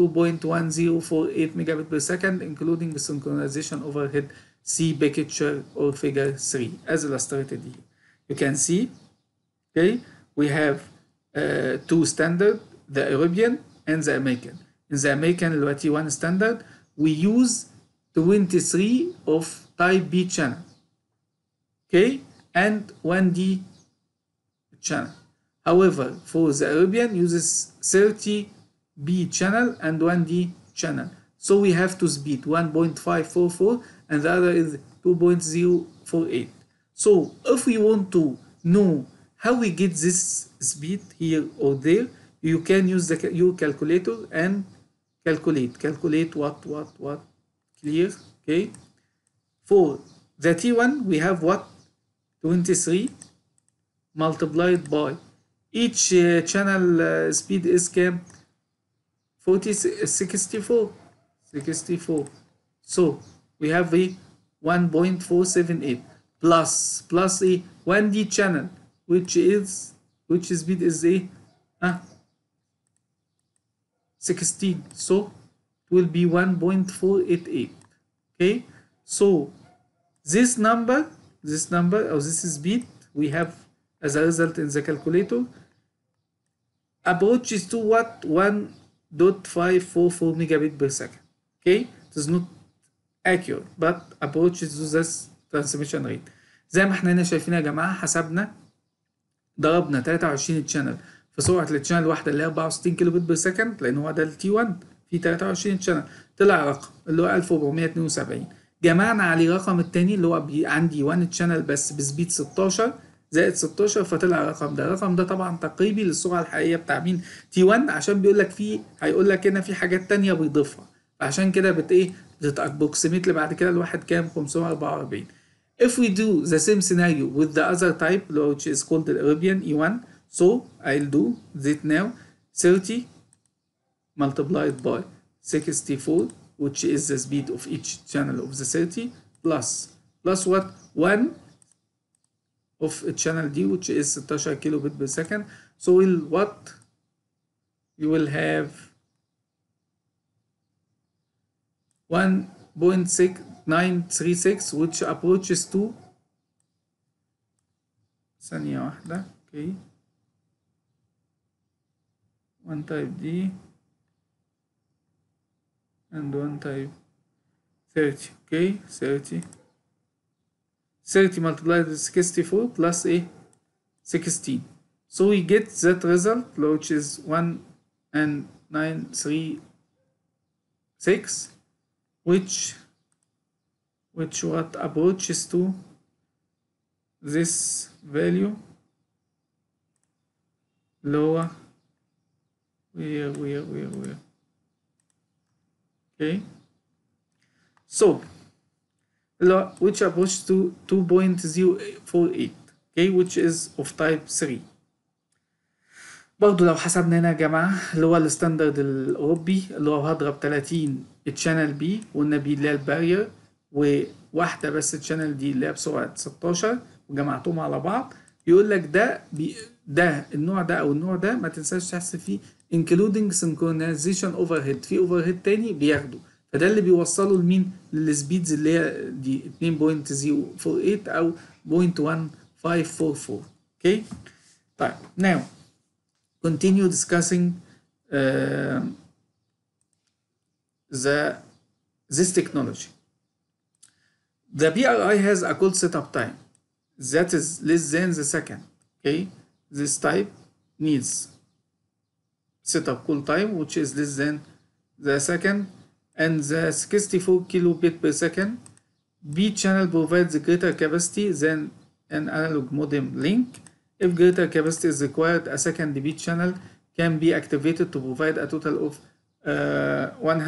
2.1048 megabit per second, including the synchronization overhead. See picture or figure 3 as illustrated here. You can see, okay, we have uh, two standard, the European and the American. In the American اللي هو T1 standard we use 23 of type B channel okay and 1D channel however for the Arabian uses 30 B channel and 1D channel so we have to speed 1.544 and the other is 2.048 so if we want to know how we get this speed here or there you can use the your calculator and calculate calculate what what what clear okay for the t1 we have what 23 multiplied by each uh, channel uh, speed is cam 40 64 64 so we have a 1.478 plus plus a 1d channel which is which speed is a uh, 16 so it will be 1.488 okay so this number this number or this speed we have as a result in the calculator approaches to what 1.544 megabit per second okay it is not accurate but approaches to this transmission rate زي ما احنا هنا شايفين يا جماعه حسبنا ضربنا 23 تشانل في سرعه التشانل الواحده اللي هي 64 كيلو بت بير سكند لان هو ده التي 1 في 23 تشانل طلع رقم اللي هو 1472 جمعنا عليه رقم التاني اللي هو بي عندي 1 تشانل بس بسبيد 16 زائد 16 فطلع الرقم ده الرقم ده طبعا تقريبي للسرعه الحقيقيه بتاع مين تي 1 عشان بيقول لك فيه هيقول لك هنا في حاجات تانية بيضيفها عشان كده بت ايه بتابروكسيميت بعد كده الواحد كام 544 if we do the same scenario with the other type which is called the Arabian E1 so I'll do that now 30 multiplied by 64 which is the speed of each channel of the 30 plus plus what 1 of channel D which is 16 kilobit per second so we'll what you will have 1.6936 which approaches to ثانية واحدة okay 1 type D and one type 30 okay 30 30 multiplied with 64 plus a 16 so we get that result which is 1 and 9 3 6 which which what approaches to this value lower where where where where okay so lo- which approach to 2.048 okay which is of type 3 برضو لو حسبنا هنا يا جماعة اللي هو الستاندرد الأوروبي اللي هو هضرب 30 تشانل بي وقلنا بي اللي هي البارير وواحدة بس تشانل دي اللي هي بسرعة 16 وجمعتهم على بعض يقول لك ده بي ده النوع ده أو النوع ده ما تنساش تحسب فيه including synchronization overhead في overhead تاني بياخده فده اللي بيوصله لمين للسبيدز اللي هي دي 2.048 أو 0.1544 اوكي طيب now continue discussing uh, the this technology. The BRI has a call setup time that is less than the second. Okay, this type needs setup call time which is less than the second, and the 64 kilobit per second. B channel provides greater capacity than an analog modem link. If greater capacity is required, a second B channel can be activated to provide a total of uh,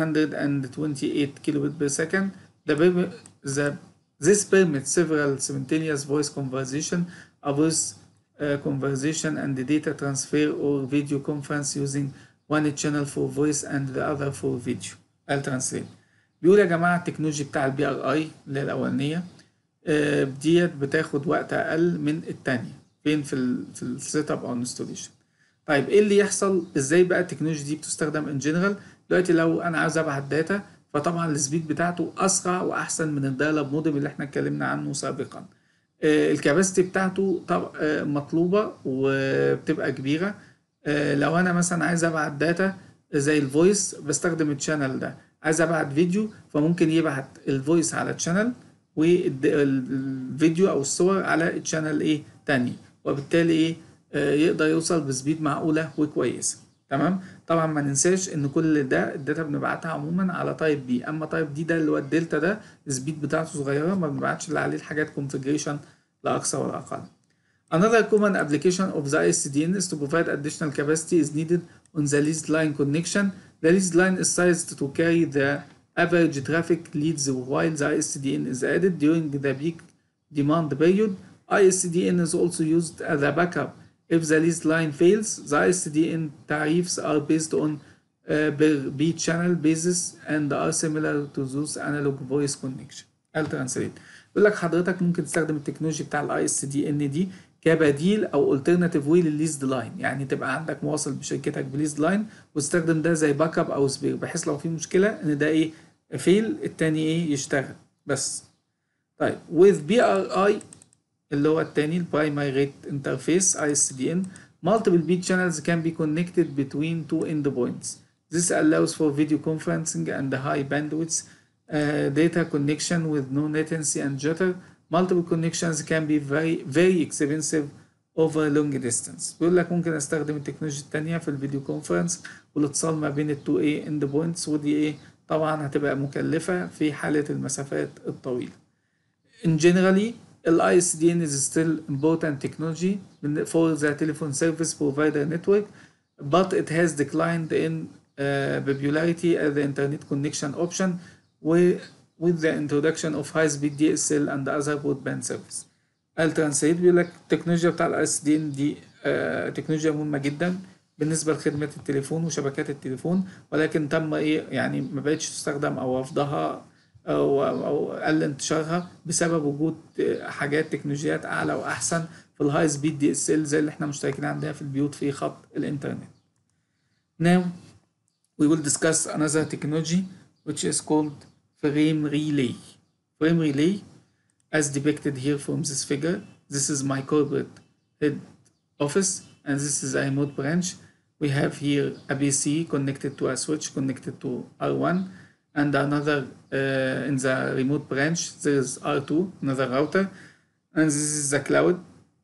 128 kilobit per second. The, permi- the, this permits several simultaneous voice conversation, a voice uh, conversation and the data transfer or video conference using one channel for voice and the other for video. I'll translate. بيقول يا جماعة التكنولوجي بتاع البي ار اي اللي هي الأولانية آه، ديت بتاخد وقت أقل من التانية فين في ال في السيت اب او انستوليشن طيب ايه اللي يحصل ازاي بقى التكنولوجيا دي بتستخدم ان جنرال دلوقتي لو انا عاوز ابعت داتا فطبعا السبيد بتاعته اسرع واحسن من الدايلاب مودم اللي احنا اتكلمنا عنه سابقا آه، الكباستي بتاعته طب آه، مطلوبه وبتبقى كبيره آه، لو انا مثلا عايز ابعت داتا زي الفويس بستخدم الشانل ده عايز ابعت فيديو فممكن يبعت الفويس على الشانل والفيديو او الصور على الشانل ايه تاني وبالتالي ايه آه، يقدر يوصل بسبيد معقوله وكويسه تمام طبعا ما ننساش ان كل ده الداتا بنبعتها عموما على تايب بي اما تايب دي ده اللي هو الدلتا ده السبيد بتاعته صغيره ما بنبعتش اللي عليه الحاجات كونفجريشن لا اكثر ولا اقل Another common application of the ISDN is to provide additional capacity is needed on the leased line connection. The leased line is sized to carry the average traffic leads while the ISDN is added during the peak demand period. ISDN is also used as a backup. If the leased line fails, the ISDN tariffs are based on uh, per B channel basis and are similar to those analog voice connection. I'll translate. بيقول لك حضرتك ممكن تستخدم التكنولوجيا بتاع الاي اس دي ان دي كبديل او الترناتيف واي للليزد لاين يعني تبقى عندك مواصل بشركتك بليزد لاين وتستخدم ده زي باك اب او سبير بحيث لو في مشكله ان ده ايه فيل التاني ايه يشتغل بس طيب with BRI اللي هو التاني البرايمري ريت انترفيس ISDN multiple beat channels can be connected between two endpoints this allows for video conferencing and high bandwidth uh, data connection with no latency and jitter multiple connections can be very very expensive over long distance بيقول لك ممكن استخدم التكنولوجيا التانية في الفيديو كونفرنس والاتصال ما بين التو ايه اند بوينتس ودي ايه طبعا هتبقى مكلفة في حالة المسافات الطويلة in generally ال ISDN is still important technology for the telephone service provider network but it has declined in uh, popularity as the internet connection option with, with the introduction of high-speed DSL and other broadband service. الترانسليت بيقول لك التكنولوجيا بتاع الاي اس دي ان دي آه، تكنولوجيا مهمه جدا بالنسبه لخدمه التليفون وشبكات التليفون ولكن تم ايه يعني ما بقتش تستخدم او رفضها او او قل انتشارها بسبب وجود آه، حاجات تكنولوجيات اعلى واحسن في الهاي سبيد دي اس ال زي اللي احنا مشتركين عندنا في البيوت في خط الانترنت. Now we will discuss another technology which is called frame relay. Frame relay as depicted here from this figure. This is my corporate head office and this is a remote branch. We have here a PC connected to a switch connected to R1 and another uh, in the remote branch there is R2 another router and this is the cloud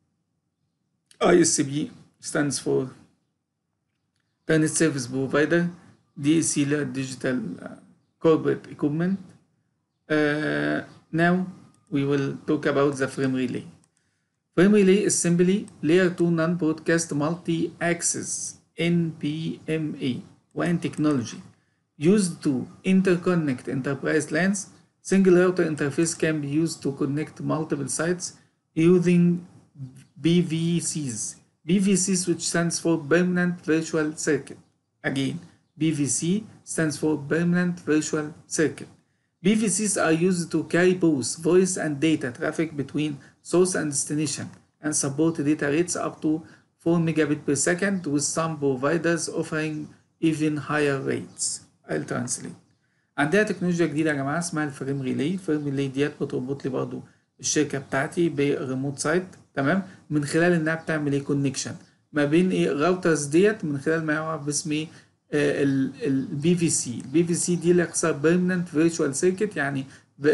ISP stands for Internet Service Provider DSC Digital uh, Corporate Equipment uh, now we will talk about the frame relay frame relay is simply layer 2 non-broadcast multi-access NPMA WAN technology used to interconnect enterprise LANs. Single router interface can be used to connect multiple sites using BVCs. BVCs which stands for Permanent Virtual Circuit. Again, BVC stands for Permanent Virtual Circuit. BVCs are used to carry both voice and data traffic between source and destination and support data rates up to 4 megabit per second with some providers offering even higher rates. I'll translate. عندنا تكنولوجيا جديدة يا جماعة اسمها الفريم ريلي، الفريم ريلي ديت بتربط لي برضو الشركة بتاعتي بريموت سايت تمام من خلال انها بتعمل ايه كونكشن ما بين ايه الراوترز ديت من خلال ما يعرف باسم ايه البي في سي البي في سي دي اللي اختصار بيرمننت فيرتشوال سيركت يعني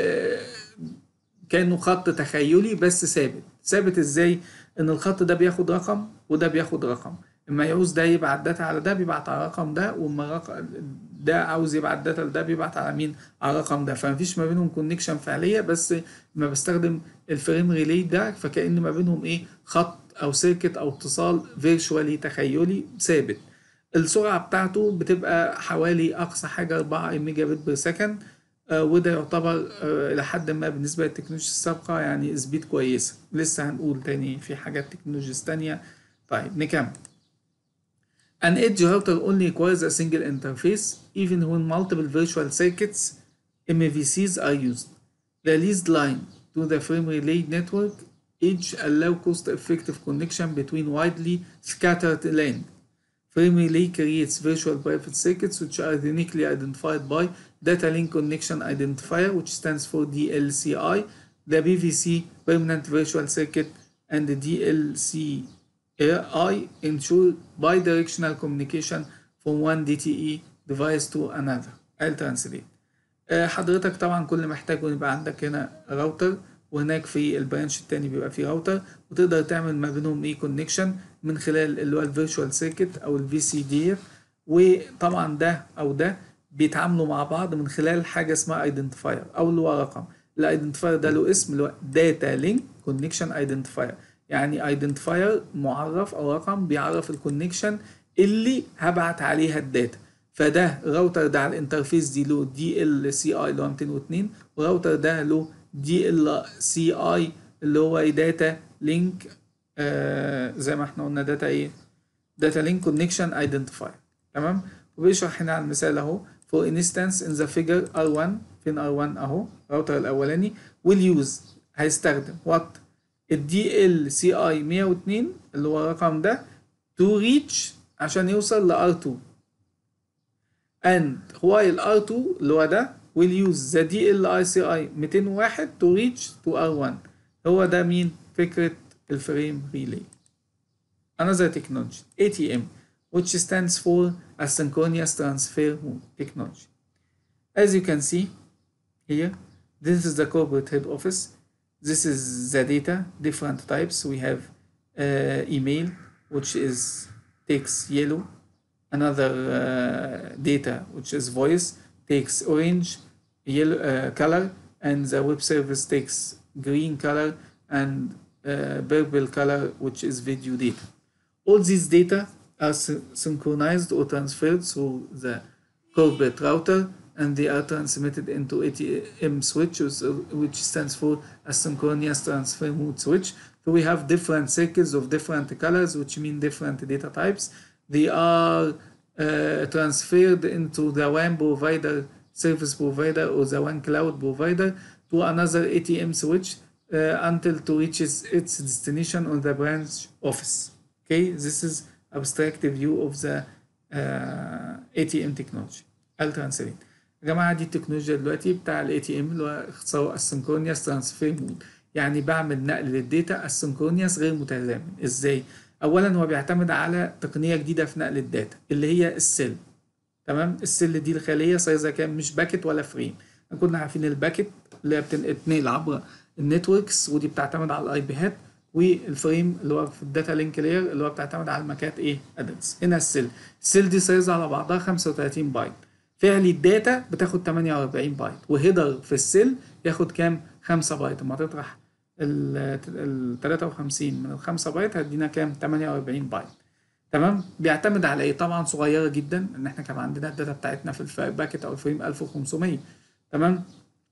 كانه خط تخيلي بس ثابت ثابت ازاي ان الخط ده بياخد رقم وده بياخد رقم اما يعوز ده يبعت داتا على ده بيبعت على الرقم ده واما الرقم ده عاوز يبعت داتا لده بيبعت على مين على الرقم ده فمفيش ما بينهم كونكشن فعليه بس لما بستخدم الفريم ريلي ده فكأن ما بينهم ايه خط او سيركت او اتصال فيرشوالي تخيلي ثابت السرعه بتاعته بتبقى حوالي اقصى حاجه 4 ميجا بت بير سكند آه وده يعتبر آه لحد ما بالنسبه للتكنولوجيا السابقه يعني سبيد كويسه لسه هنقول تاني في حاجات تكنولوجيز تانية طيب نكمل An edge router only requires a single interface even when multiple virtual circuits MVCs are used. The leased line to the frame relay network edge allow cost-effective connection between widely scattered land. Frame relay creates virtual private circuits which are uniquely identified by Data Link Connection Identifier which stands for DLCI, the PVC Permanent Virtual Circuit and the DLC AI ensure bidirectional communication from one DTE device to another. I'll translate. حضرتك طبعا كل محتاجه يبقى عندك هنا راوتر وهناك في البرانش التاني بيبقى فيه راوتر وتقدر تعمل ما بينهم ايه كونكشن من خلال اللي هو الفيرتشوال سيركت او الفي سي دي وطبعا ده او ده بيتعاملوا مع بعض من خلال حاجه اسمها ايدنتيفاير او اللي هو رقم الايدنتيفاير ده له اسم اللي هو داتا لينك كونكشن ايدنتيفاير يعني ايدنتيفاير معرف او رقم بيعرف الكونكشن اللي هبعت عليها الداتا فده الراوتر ده على الانترفيس دي له دي ال سي اي اللي هو 202 والراوتر ده له دي ال سي اي اللي هو داتا لينك آه زي ما احنا قلنا داتا ايه داتا لينك كونكشن ايدنتيفاير تمام وبيشرح هنا على المثال اهو for instance in the figure R1 فين R1 اهو الراوتر الاولاني will use هيستخدم what الدي ال سي اي 102 اللي هو الرقم ده to reach عشان يوصل ل R2 and while R2 اللي هو ده will use the DLICI 201 to reach to R1 هو ده مين فكرة الفريم ريلي another technology ATM which stands for asynchronous transfer mode technology as you can see here this is the corporate head office this is the data different types we have uh, email which is takes yellow another uh, data which is voice takes orange yellow uh, color and the web service takes green color and uh, purple color which is video data all these data are synchronized or transferred through the corporate router and they are transmitted into ATM switch which stands for asynchronous transfer mode switch so we have different circuits of different colors which mean different data types they are uh, transferred into the one provider service provider or the one cloud provider to another ATM switch uh, until to reaches its destination on the branch office. Okay, this is abstract view of the uh, ATM technology. I'll translate. يا جماعة دي التكنولوجيا دلوقتي بتاع الاي تي ام اللي هو اختصاره السنكرونيوس ترانسفير مود يعني بعمل نقل للداتا السنكرونيوس غير متزامن ازاي؟ اولا هو بيعتمد على تقنيه جديده في نقل الداتا اللي هي السيل تمام السل دي الخليه سايزها كام مش باكت ولا فريم كنا عارفين الباكت اللي هي بتنقل عبر النتوركس ودي بتعتمد على الاي بيهات والفريم اللي هو في الداتا لينك لاير اللي هو بتعتمد على المكات ايه ادرس هنا السيل السيل دي سايزها على بعضها 35 بايت فعلي الداتا بتاخد 48 بايت وهيدر في السيل ياخد كام 5 بايت لما تطرح ال 53 من ال 5 بايت هتدينا كام 48 بايت تمام بيعتمد على ايه طبعا صغيره جدا ان احنا كان عندنا الداتا بتاعتنا في الباكت او الفريم 1500 تمام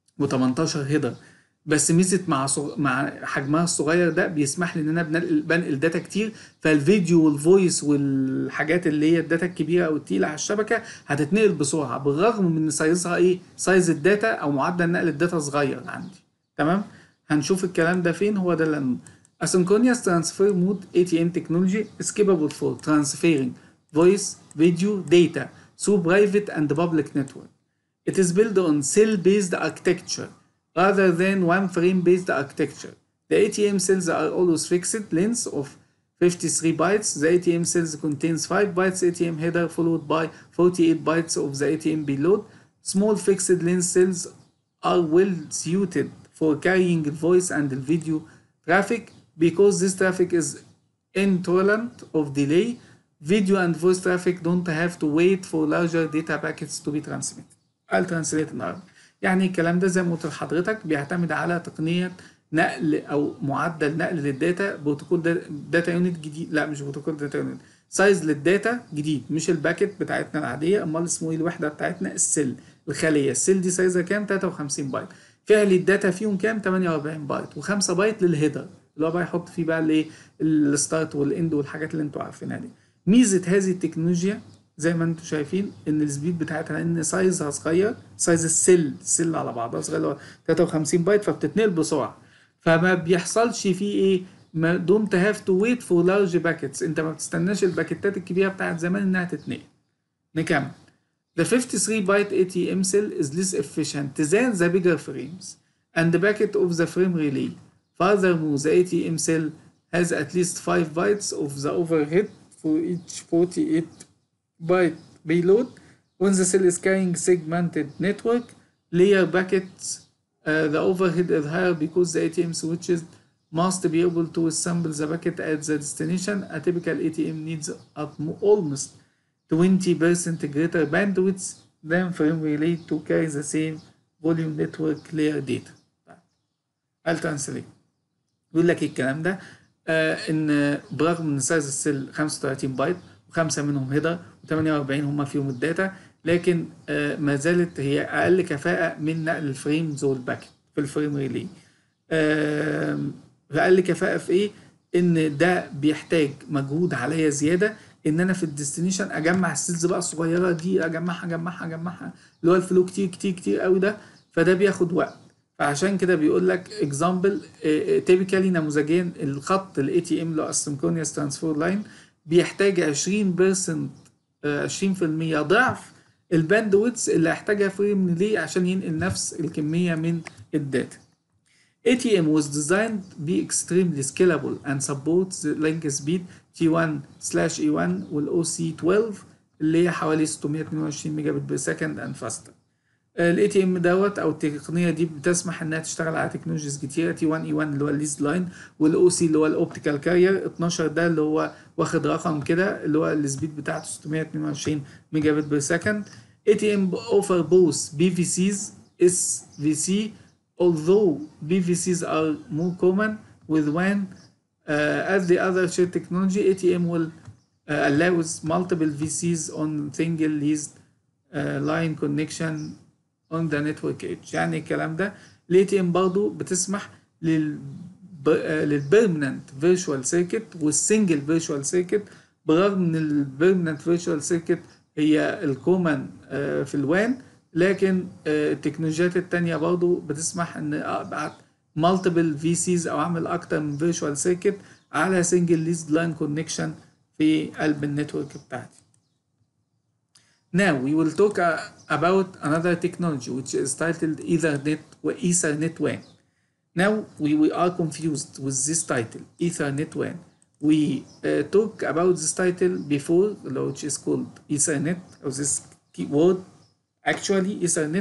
و18 هيدر بس ميزه مع صغ... مع حجمها الصغير ده بيسمح لي ان انا بنقل بنقل داتا كتير فالفيديو والفويس والحاجات اللي هي الداتا الكبيره او التقيله على الشبكه هتتنقل بسرعه بالرغم من سايزها ايه سايز الداتا او معدل نقل الداتا صغير عندي تمام هنشوف الكلام ده فين هو ده اللي Asynchronous transfer mode ATM technology is capable for transferring voice, video, data through private and public network. It is built on cell-based architecture rather than one frame-based architecture. The ATM cells are always fixed lengths of 53 bytes. The ATM cells contains 5 bytes ATM header followed by 48 bytes of the ATM payload. Small fixed length cells are well suited for carrying voice and video traffic because this traffic is intolerant of delay. Video and voice traffic don't have to wait for larger data packets to be transmitted. I'll translate in Arabic. يعني الكلام ده زي ما قلت لحضرتك بيعتمد على تقنية نقل أو معدل نقل للداتا بروتوكول داتا يونت جديد لا مش بروتوكول داتا يونت سايز للداتا جديد مش الباكت بتاعتنا العادية أمال اسمه إيه الوحدة بتاعتنا السيل الخلية السيل دي سايزها كام 53 بايت فعل الداتا فيهم كام 48 بايت و5 بايت للهيدر اللي هو بقى يحط فيه بقى الايه الستارت والاند والحاجات اللي انتوا عارفينها دي ميزه هذه التكنولوجيا زي ما انتوا شايفين ان السبيد بتاعتها ان سايزها صغير سايز السيل السيل على بعضها صغير اللي هو 53 بايت فبتتنقل بسرعه فما بيحصلش فيه ايه ما دونت هاف تو ويت فور لارج باكيتس انت ما بتستناش الباكيتات الكبيره بتاعت زمان انها تتنقل نكمل The 53 byte ATM cell is less efficient than the bigger frames and the packet of the frame relay. Furthermore, the ATM cell has at least 5 bytes of the overhead for each 48 byte payload. When the cell is carrying segmented network layer packets, uh, the overhead is higher because the ATM switches must be able to assemble the packet at the destination. A typical ATM needs almost 20% greater bandwidth than frame relay to carry the same volume network layer data. I'll translate. بيقول لك الكلام ده آه ان برغم ان سايز السيل 35 بايت وخمسه منهم هيدر و48 هم فيهم الداتا لكن آه ما زالت هي اقل كفاءه من نقل الفريمز والباكت في الفريم ريلي آه اقل كفاءه في ايه ان ده بيحتاج مجهود عليا زياده ان انا في الديستنيشن اجمع السيلز بقى الصغيره دي اجمعها اجمعها اجمعها اللي هو الفلو كتير كتير كتير قوي ده فده بياخد وقت فعشان كده بيقول لك اكزامبل تيبيكالي نموذجيا الخط الاي تي ام اللي هو السينكرونيوس ترانسفير لاين بيحتاج 20% 20% ضعف الباندويتس اللي هيحتاجها فريم ليه عشان ينقل نفس الكميه من الداتا ATM was designed to be extremely scalable and supports the link speed T1 slash E1 وال OC12 اللي هي حوالي 622 ميجا بت بير سكند and faster. الاي تي ام دوت او التقنيه دي بتسمح انها تشتغل على تكنولوجيز كتيره تي 1 اي 1 اللي هو الليز لاين والاو سي اللي هو الاوبتيكال كارير 12 ده اللي هو واخد رقم كده اللي هو السبيد بتاعته 622 ميجا بت بير سكند اي تي ام اوفر بوث بي في سيز اس في سي although BVCs are more common with WAN uh, as the other shared technology ATM will uh, allows multiple VCs on single leased uh, line connection on the network edge يعني الكلام ده الاي تي ام برضه بتسمح لل للبيرمننت فيرتشوال سيركت والسنجل فيرتشوال سيركت برغم ان البيرمننت فيرتشوال سيركت هي الكومن في الوان لكن التكنولوجيات التانية برضه بتسمح ان ابعت مالتيبل في سيز او اعمل اكتر من فيرتشوال سيركت على سنجل ليست لاين كونكشن في قلب النتورك بتاعتي Now we will talk uh, about another technology which is titled Ethernet or Ethernet WAN. Now we, we are confused with this title, Ethernet WAN. We uh, talked about this title before, which is called Ethernet, or this word actually Ethernet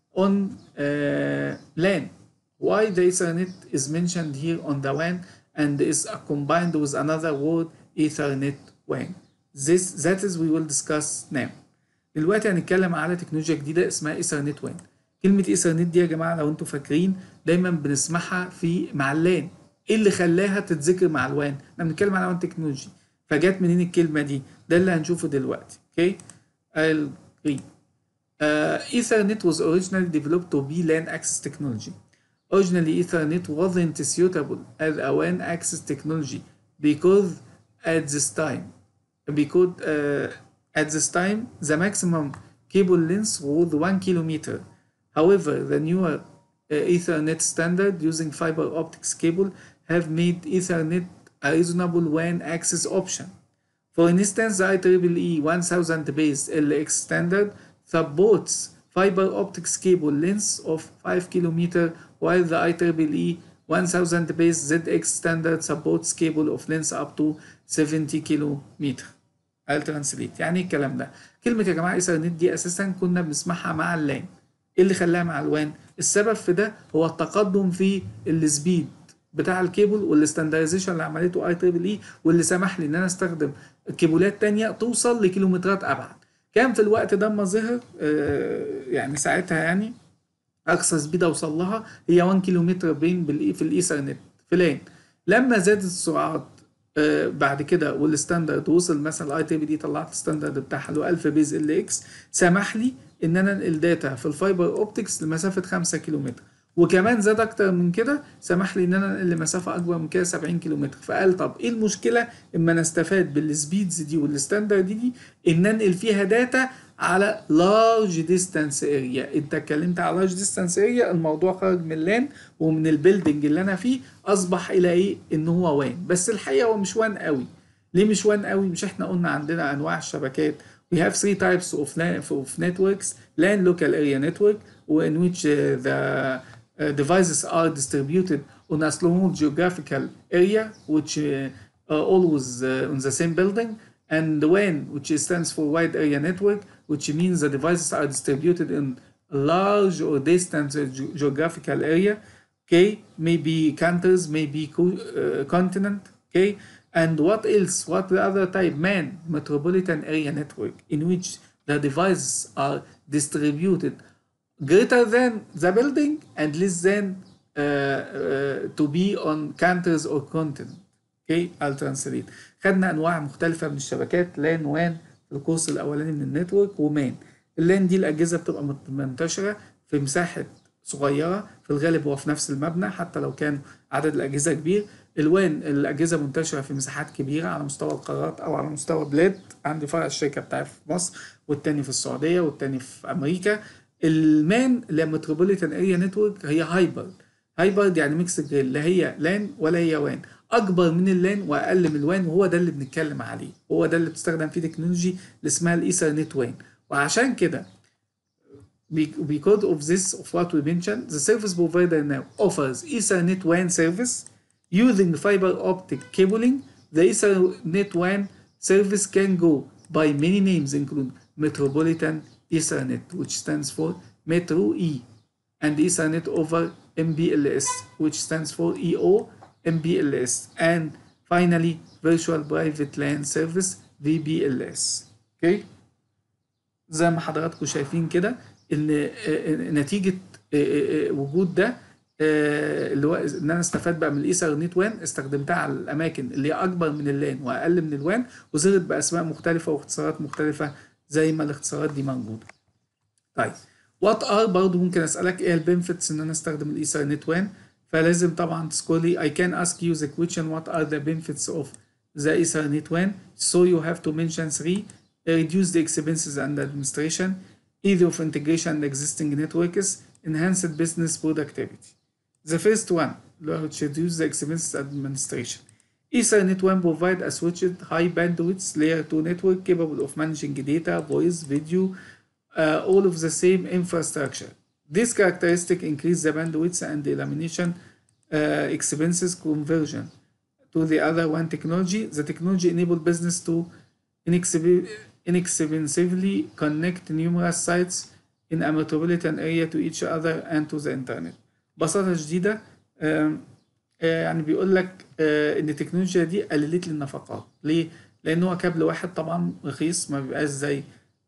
on uh, LAN. Why the Ethernet is mentioned here on the WAN and is combined with another word Ethernet WAN. This that is we will discuss now. دلوقتي هنتكلم على تكنولوجيا جديدة اسمها Ethernet WAN. كلمة Ethernet دي يا جماعة لو انتوا فاكرين دايما بنسمعها في مع اللان. ايه اللي خلاها تتذكر مع الوان؟ احنا بنتكلم على وان تكنولوجي. فجت منين الكلمة دي؟ ده اللي هنشوفه دلوقتي. اوكي؟ I'll read. Uh, Ethernet was originally developed to be LAN access technology. Originally, Ethernet wasn't suitable as a WAN access technology because at this time, because uh, at this time the maximum cable length was one kilometer. However, the newer uh, Ethernet standard using fiber optics cable have made Ethernet a reasonable WAN access option. For instance, the IEEE 1000 based LX standard supports fiber optics cable lengths of 5 km while the IEEE 1000 based ZX standard supports cable of length up to 70 km. الترانسليت يعني ايه الكلام ده؟ كلمة يا جماعة ايثرنت دي اساسا كنا بنسمعها مع اللان. ايه اللي خلاها مع الوان؟ السبب في ده هو التقدم في السبيد بتاع الكيبل والاستاندرزيشن اللي عملته اي تريبل اي واللي سمح لي ان انا استخدم كيبلات تانية توصل لكيلومترات ابعد. كان في الوقت ده ما ظهر آه يعني ساعتها يعني اقصى سبيد اوصل لها هي 1 كيلومتر بين بالاي في الايثرنت في لان لما زادت السرعات آه بعد كده والستاندرد وصل مثلا الاي تي بي دي طلعت الستاندرد بتاعها اللي هو 1000 بيز ال اكس سمح لي ان انا انقل داتا في الفايبر اوبتكس لمسافه 5 كيلومتر وكمان زاد اكتر من كده سمح لي ان انا انقل لمسافه اكبر من كده 70 كيلومتر فقال طب ايه المشكله اما انا استفاد بالسبيدز دي والستاندرد دي ان انقل فيها داتا على لارج ديستانس اريا انت اتكلمت على لارج ديستانس اريا الموضوع خرج من لان ومن البيلدنج اللي انا فيه اصبح الى ايه ان هو وان بس الحقيقه هو مش وان قوي ليه مش وان قوي مش احنا قلنا عندنا انواع الشبكات we have three types of, of networks LAN local area network in which uh, the uh, devices are distributed on a small geographical area which uh, are always uh, on the same building and the WAN which stands for wide area network which means the devices are distributed in a large or distant geographical area okay maybe countries maybe co- continent okay and what else what the other type man metropolitan area network in which the devices are distributed greater than the building and less than uh, uh, to be on countries or continent okay I'll translate خدنا انواع مختلفه من الشبكات لان وان في الكورس الاولاني من النتورك ومان اللان دي الاجهزه بتبقى منتشره في مساحه صغيره في الغالب هو في نفس المبنى حتى لو كان عدد الاجهزه كبير الوان الاجهزه منتشره في مساحات كبيره على مستوى القارات او على مستوى بلاد عندي فرع الشركه بتاعي في مصر والتاني في السعوديه والتاني في امريكا المان اللي متروبوليتان اريا نتورك هي هايبرد هايبرد يعني ميكس جريل لا هي لان ولا هي وان اكبر من اللان واقل من الوان وهو ده اللي بنتكلم عليه هو ده اللي بتستخدم فيه تكنولوجي اللي اسمها الايثرنت وان وعشان كده because of this of what we mentioned the service provider now offers ethernet WAN service using fiber optic cabling the ethernet WAN service can go by many names include metropolitan ethernet which stands for metro e and ethernet over mbls which stands for eo mbls and finally virtual private LAN service vpls okay زي ما حضراتكم شايفين كده ان نتيجه وجود ده اللي هو ان انا استفاد بقى من الايثرنت وان استخدمتها على الاماكن اللي هي اكبر من اللان واقل من الوان وظهرت باسماء مختلفه واختصارات مختلفه زي ما الاختصارات دي موجوده. طيب وات ار برضه ممكن اسالك ايه البنفيتس ان انا استخدم الايثرنت وان فلازم طبعا تسكولي I can ask you the question what are the benefits of the Ethernet WAN so you have to mention three reduce the expenses and administration either of integration and existing networks enhanced business productivity the first one which reduce the expenses administration Ethernet WAN provide a switched high bandwidth layer 2 network capable of managing data, voice, video, uh, all of the same infrastructure. This characteristic increase the bandwidth and the elimination uh, expenses conversion to the other one technology. The technology enable business to inexpensively connect numerous sites in a metropolitan area to each other and to the internet ببساطة شديدة آم، آه، يعني بيقول لك آه، ان التكنولوجيا دي قللت لي النفقات ليه؟ لان هو كابل واحد طبعا رخيص ما بيبقاش زي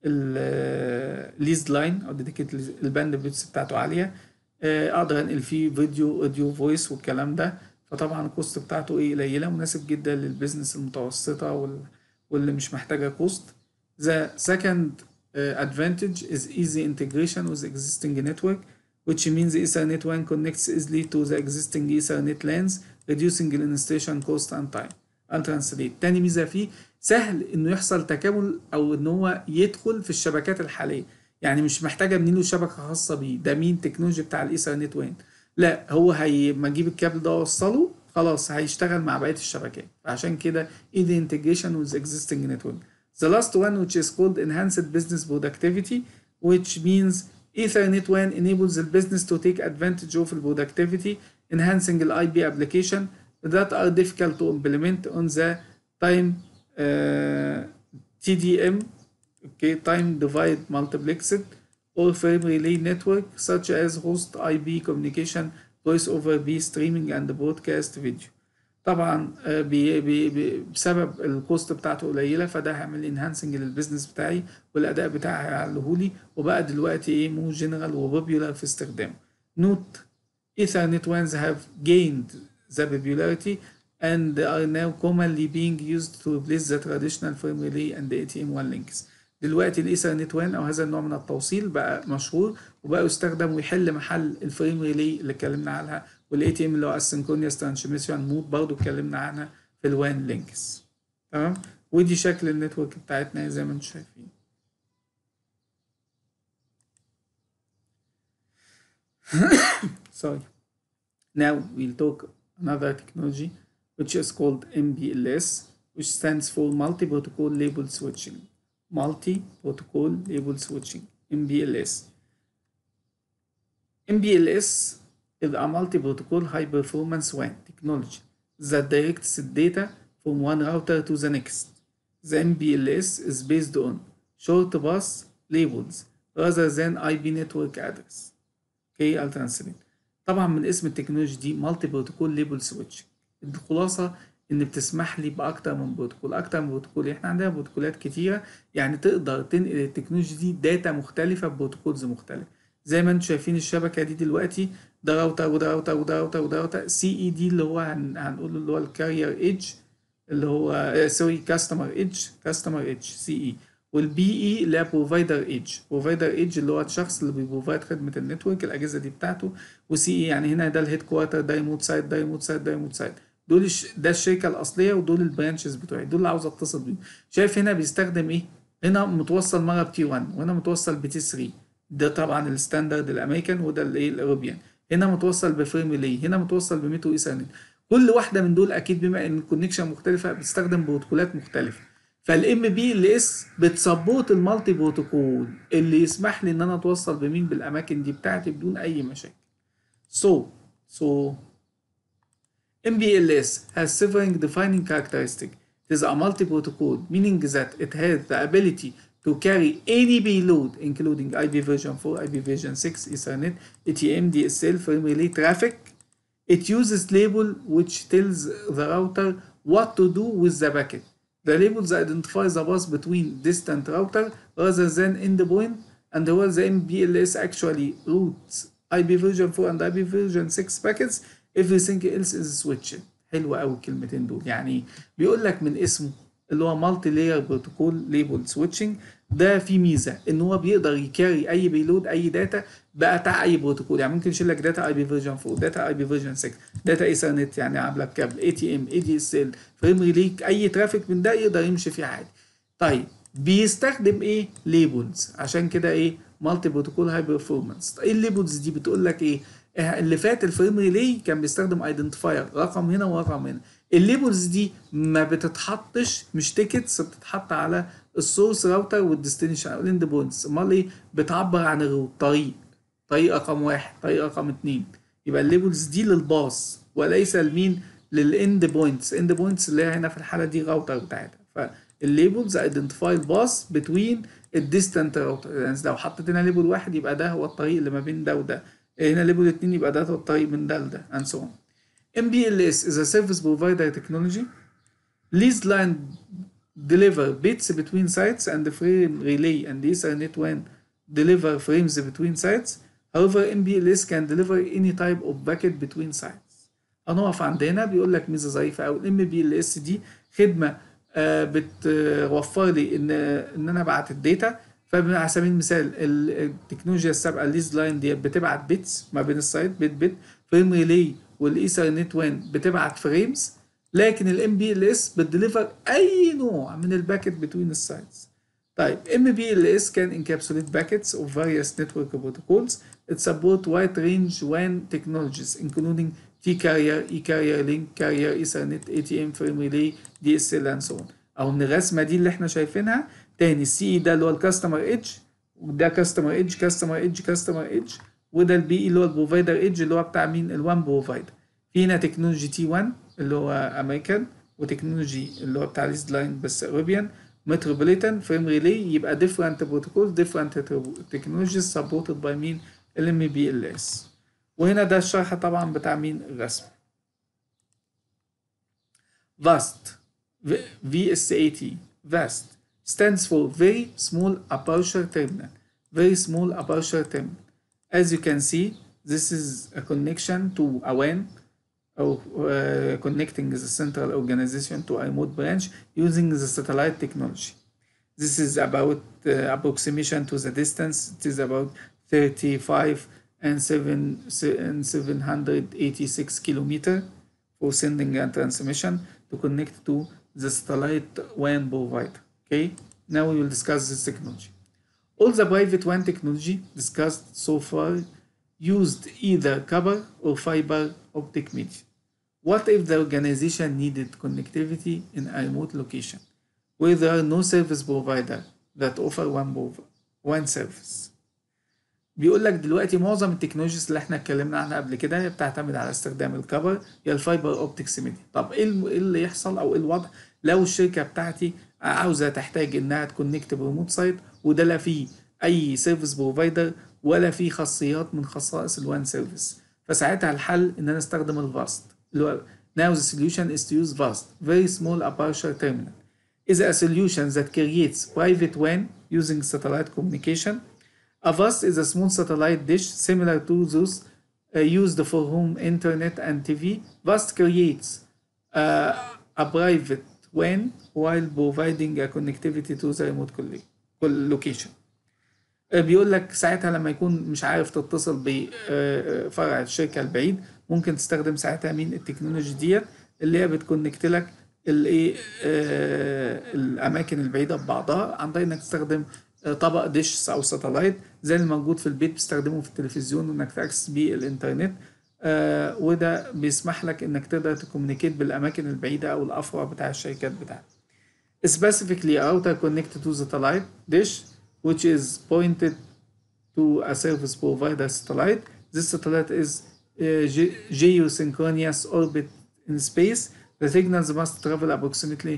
الليز لاين او ديديكيت الباند بيتس بتاعته عاليه آه، اقدر انقل فيه فيديو اوديو فويس والكلام ده فطبعا الكوست بتاعته ايه قليله مناسب جدا للبيزنس المتوسطه وال- واللي مش محتاجه كوست The second uh, advantage is easy integration with existing network which means Ethernet WAN connects easily to the existing Ethernet LANs reducing the installation cost and time. I'll translate. تاني ميزة فيه سهل انه يحصل تكامل او ان هو يدخل في الشبكات الحالية يعني مش محتاج ابني له شبكة خاصة بيه ده مين تكنولوجي بتاع الايثرنت وان لا هو هي ما اجيب الكابل ده واوصله خلاص هيشتغل مع بقية الشبكات عشان كده easy integration with existing network. The last one which is called enhanced business productivity which means Ethernet WAN enables the business to take advantage of the productivity enhancing the IP application that are difficult to implement on the time uh, TDM okay time divide multiplexed or frame relay network such as host IP communication voice over IP streaming and broadcast video طبعا آه، بي بي بي بسبب الكوست بتاعته قليله فده هيعمل لي انهانسنج للبيزنس بتاعي والاداء بتاعي هيعلهولي وبقى دلوقتي ايه مو جنرال وبوبيولار في استخدامه نوت Ethernet WANs have gained the popularity and are now commonly being used to replace the traditional frame relay and ATM WAN links. دلوقتي الايثرنت وان او هذا النوع من التوصيل بقى مشهور وبقى يستخدم ويحل محل الفريم ريلي اللي اتكلمنا عنها والاي تي ام اللي هو اسynchronous transmission مود برضه اتكلمنا عنها في الوان لينكس تمام ودي شكل النتورك بتاعتنا زي ما انتم شايفين sorry now we'll talk another technology which is called MPLS which stands for multi-protocol label switching multi-protocol label switching MPLS MPLS is a multi-protocol high-performance WAN technology that directs data from one router to the next. The MPLS is based on short bus labels rather than IP network address. Okay, I'll translate. طبعا من اسم التكنولوجي دي مالتي بروتوكول ليبل سويتش الخلاصه ان بتسمح لي باكتر من بروتوكول اكتر من بروتوكول احنا عندنا بروتوكولات كتيره يعني تقدر تنقل التكنولوجي دي داتا مختلفه ببروتوكولز مختلفه زي ما انتم شايفين الشبكه دي دلوقتي ده راوتر وده راوتر وده راوتر وده راوتر سي اي دي اللي هو هن... هنقول اللي هو الكارير ايدج اللي هو سوري كاستمر ايدج كاستمر ايدج سي اي والبي اي اللي هي بروفايدر ايدج بروفايدر ايدج اللي هو الشخص اللي بيبروفايد خدمه النتورك الاجهزه دي بتاعته وسي اي يعني هنا ده الهيد كوارتر ده ريموت سايت ده ريموت سايت ده ريموت سايت دول الش... ده الشركه الاصليه ودول البرانشز بتوعي دول اللي عاوز اتصل بيهم شايف هنا بيستخدم ايه هنا متوصل مره بتي 1 وهنا متوصل بتي 3 ده طبعا الستاندرد الامريكان وده الايه الاوروبيان هنا متوصل بفريم ريلي هنا متوصل بميترو ايثرنت كل واحده من دول اكيد بما ان الكونكشن مختلفه بتستخدم بروتوكولات مختلفه فالام بي ال اس بتسبورت المالتي بروتوكول اللي يسمح لي ان انا اتوصل بمين بالاماكن دي بتاعتي بدون اي مشاكل so so MPLS has several defining characteristics. It is a multi-protocol, meaning that it has the ability to carry any payload, including IP version 4, IP version 6, Ethernet, ATM, DSL, frame relay traffic. It uses label which tells the router what to do with the packet. The labels identify the bus between distant router rather than endpoint, and where the MPLS actually routes IP version 4 and IP version 6 packets, everything else is switched. حلوة أوي الكلمتين دول يعني بيقول لك من اسمه اللي هو مالتي لاير بروتوكول ليبل سويتشنج ده في ميزه ان هو بيقدر يكاري اي بيلود اي داتا بقى بتاع اي بروتوكول يعني ممكن يشيل لك داتا اي بي فيرجن 4 داتا اي بي فيرجن 6 داتا ايثرنت يعني عامله بكابل اي تي ام اي دي اس ال فريم ريليك اي ترافيك من ده يقدر يمشي فيه عادي طيب بيستخدم ايه ليبلز عشان كده ايه مالتي بروتوكول هاي بيرفورمانس ايه الليبلز دي بتقول لك ايه اللي فات الفريم ريلي كان بيستخدم ايدنتيفاير رقم هنا ورقم هنا الليبلز دي ما بتتحطش مش تيكتس بتتحط على السورس راوتر والديستنيشن او الاند بوينتس امال ايه بتعبر عن الروت طريق طريق رقم واحد طريق رقم اتنين يبقى الليبلز دي للباص وليس لمين للاند بوينتس اند بوينتس اللي هي هنا في الحاله دي راوتر بتاعتها الليبلز ايدنتيفاي الباص بتوين الديستانت راوتر يعني لو حطيت هنا ليبل واحد يبقى ده هو الطريق اللي ما بين ده وده هنا ليبل اتنين يبقى ده هو الطريق من ده لده and so on MPLS is a service provider technology leased line deliver bits between sites and the frame relay and Ethernet WAN deliver frames between sites however MPLS can deliver any type of packet between sites هنقف عندنا بيقول لك ميزه ظريفه قوي الام بي ال اس دي خدمه آه بتوفر لي ان ان انا ابعت الداتا فعلى سبيل المثال التكنولوجيا السابقه الليز لاين دي بتبعت بيتس ما بين السايت بيت بيت فريم ريلي والايثرنت وان بتبعت فريمز لكن الام بي ال اس بتديليفر اي نوع من الباكت بتوين السايتس طيب MPLS can encapsulate packets of various network protocols. It supports wide range WAN technologies including T-carrier, E-carrier, link carrier, Ethernet, ATM, frame relay, DSL and so on. أو من الرسمة دي اللي احنا شايفينها تاني السي اي ده اللي هو الكاستمر ايدج وده كاستمر ايدج كاستمر ايدج كاستمر ايدج وده البي اي اللي هو البروفايدر ايدج اللي هو بتاع مين الوان بروفايدر. في هنا تكنولوجي تي 1 اللي هو امريكان وتكنولوجي اللي هو بتاع ليست لاين بس اوروبيان متروبوليتان فريم ريلي يبقى different protocols different technologies supported by مين ال MPLS وهنا ده الشرح طبعا بتاع مين الرسم VAST VSAT VAST stands for very small aperture terminal very small aperture terminal as you can see this is a connection to a WAN or uh, connecting the central organization to a remote branch using the satellite technology. This is about uh, approximation to the distance. It is about 35 and, 7, and 786 kilometer for sending and transmission to connect to the satellite WAN provider. Okay, now we will discuss this technology. All the private WAN technology discussed so far used either copper or fiber optic media. What if the organization needed connectivity in a remote location where there are no service provider that offer one, one service? بيقول لك دلوقتي معظم التكنولوجيز اللي احنا اتكلمنا عنها قبل كده هي بتعتمد على استخدام الكفر يا الفايبر اوبتكس ميديا طب ايه اللي يحصل او ايه الوضع لو الشركه بتاعتي عاوزه تحتاج انها تكونكت بريموت سايت وده لا فيه اي سيرفيس بروفايدر ولا فيه خاصيات من خصائص الوان سيرفيس فساعتها الحل ان انا استخدم الفاست اللي هو now the solution is to use VAST very small aperture terminal is a solution that creates private WAN using satellite communication a VAST is a small satellite dish similar to those uh, used for home internet and TV VAST creates uh, a private WAN while providing a connectivity to the remote location بيقول لك ساعتها لما يكون مش عارف تتصل بفرع الشركه البعيد ممكن تستخدم ساعتها مين التكنولوجي ديت اللي هي بتكونكت لك الايه الاماكن البعيده ببعضها عن طريق انك تستخدم طبق ديش او ساتلايت زي اللي موجود في البيت بتستخدمه في التلفزيون وانك تاكسس بيه الانترنت آه وده بيسمح لك انك تقدر تكومينيكيت بالاماكن البعيده او الافرع بتاع الشركات بتاعتك specifically router connected to satellite dish which is pointed to a service provider satellite this satellite is uh, ge- geosynchronous orbit in space the signals must travel approximately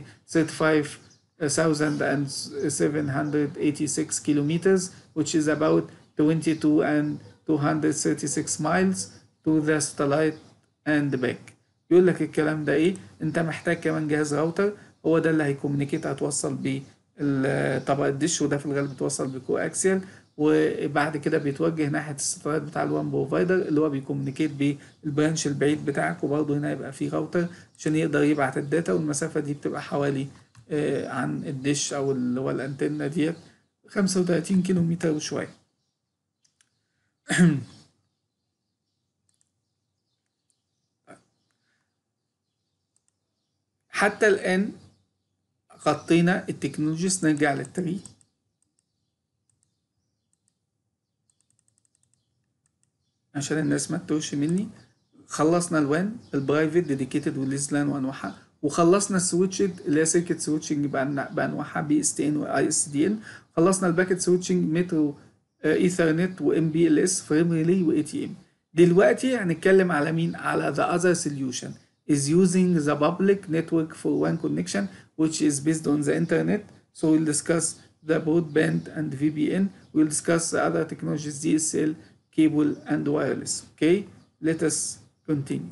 35,786 kilometers which is about 22 and 236 miles to the satellite and back يقول لك الكلام ده ايه انت محتاج كمان جهاز راوتر هو ده اللي هيكومينيكيت هتوصل بيه طبق الدش وده في الغالب بيتوصل بكو اكسيال وبعد كده بيتوجه ناحيه الستلايت بتاع الوان بروفايدر اللي هو بيكومينيكيت بالبرانش البعيد بتاعك وبرضه هنا يبقى فيه راوتر عشان يقدر يبعت الداتا والمسافه دي بتبقى حوالي آه عن الدش او اللي هو الانتنه ديت 35 كيلو متر وشويه حتى الان غطينا التكنولوجيز نرجع للتاريخ عشان الناس ما تتوهش مني خلصنا الوان البرايفت ديديكيتد والليزلان وانواعها وخلصنا السويتشد اللي هي سيركت سويتشنج بانواعها بي اس تي ان واي اس دي ان خلصنا الباكت سويتشنج مترو ايثرنت وام بي ال اس فريم ريلي واي تي ام دلوقتي هنتكلم على مين على ذا اذر سوليوشن is using the public network for one connection which is based on the internet so we'll discuss the broadband and VPN we'll discuss the other technologies DSL cable and wireless okay let us continue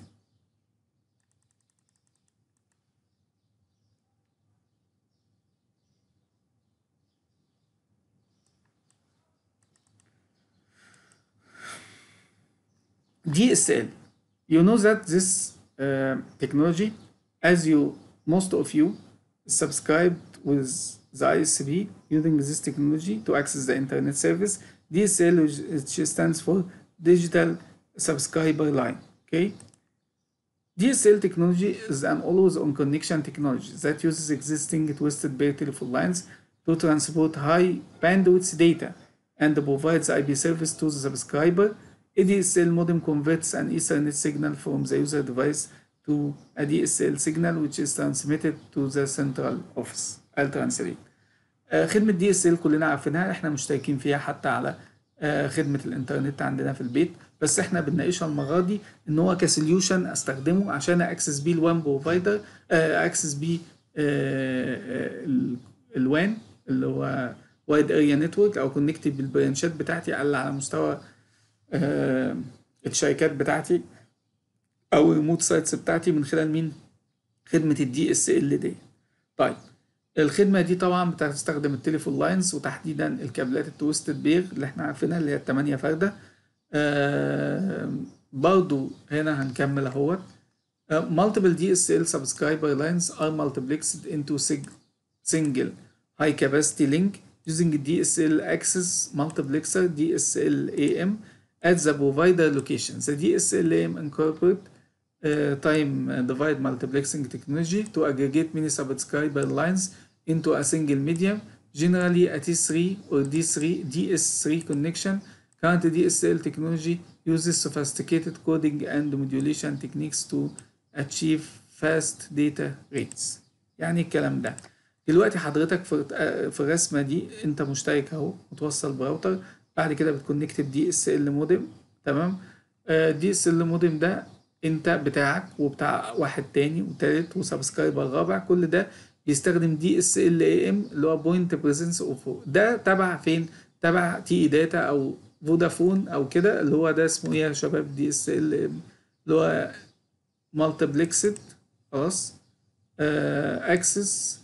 DSL you know that this uh, technology as you most of you subscribed with the ISP using this technology to access the internet service DSL which, which stands for digital subscriber line okay DSL technology is an always on connection technology that uses existing twisted pair telephone lines to transport high bandwidth data and provides IP service to the subscriber ADSL modem converts an Ethernet signal from the user device to a DSL signal which is transmitted to the central office I'll translate آه، خدمة دي اس ال كلنا عارفينها احنا مشتركين فيها حتى على آه، خدمة الانترنت عندنا في البيت بس احنا بنناقشها المرة دي ان هو كسوليوشن استخدمه عشان اكسس بيه الوان بروفايدر اكسس بيه الوان اللي هو وايد اريا نتورك او كونكتد بالبرانشات بتاعتي على على مستوى آه، الشركات بتاعتي او الريموت سايتس بتاعتي من خلال مين خدمه الدي اس ال دي طيب الخدمه دي طبعا بتستخدم التليفون لاينز وتحديدا الكابلات التويستد بير اللي احنا عارفينها اللي هي التمانية فرده آه برضو هنا هنكمل اهوت Uh, multiple DSL subscriber lines are multiplexed into sig- single high capacity link using DSL access multiplexer DSL AM at the provider location. The DSL AM incorporate uh, time uh, divide multiplexing technology to aggregate many subscriber lines into a single medium, generally a T3 or D3 DS3 connection. Current DSL technology uses sophisticated coding and modulation techniques to achieve fast data rates. يعني الكلام ده دلوقتي حضرتك في في الرسمه دي انت مشترك اهو متوصل براوتر بعد كده بتكونكت بدي اس ال مودم تمام دي اس ال مودم ده انت بتاعك وبتاع واحد تاني وتالت وسبسكرايبر رابع كل ده بيستخدم دي اس ال اي ام اللي هو بوينت بريزنس اوف ده تبع فين تبع تي اي داتا او فودافون او كده اللي هو ده اسمه ايه يا شباب دي اس ال ام اللي هو مالتيبلكسد خلاص اكسس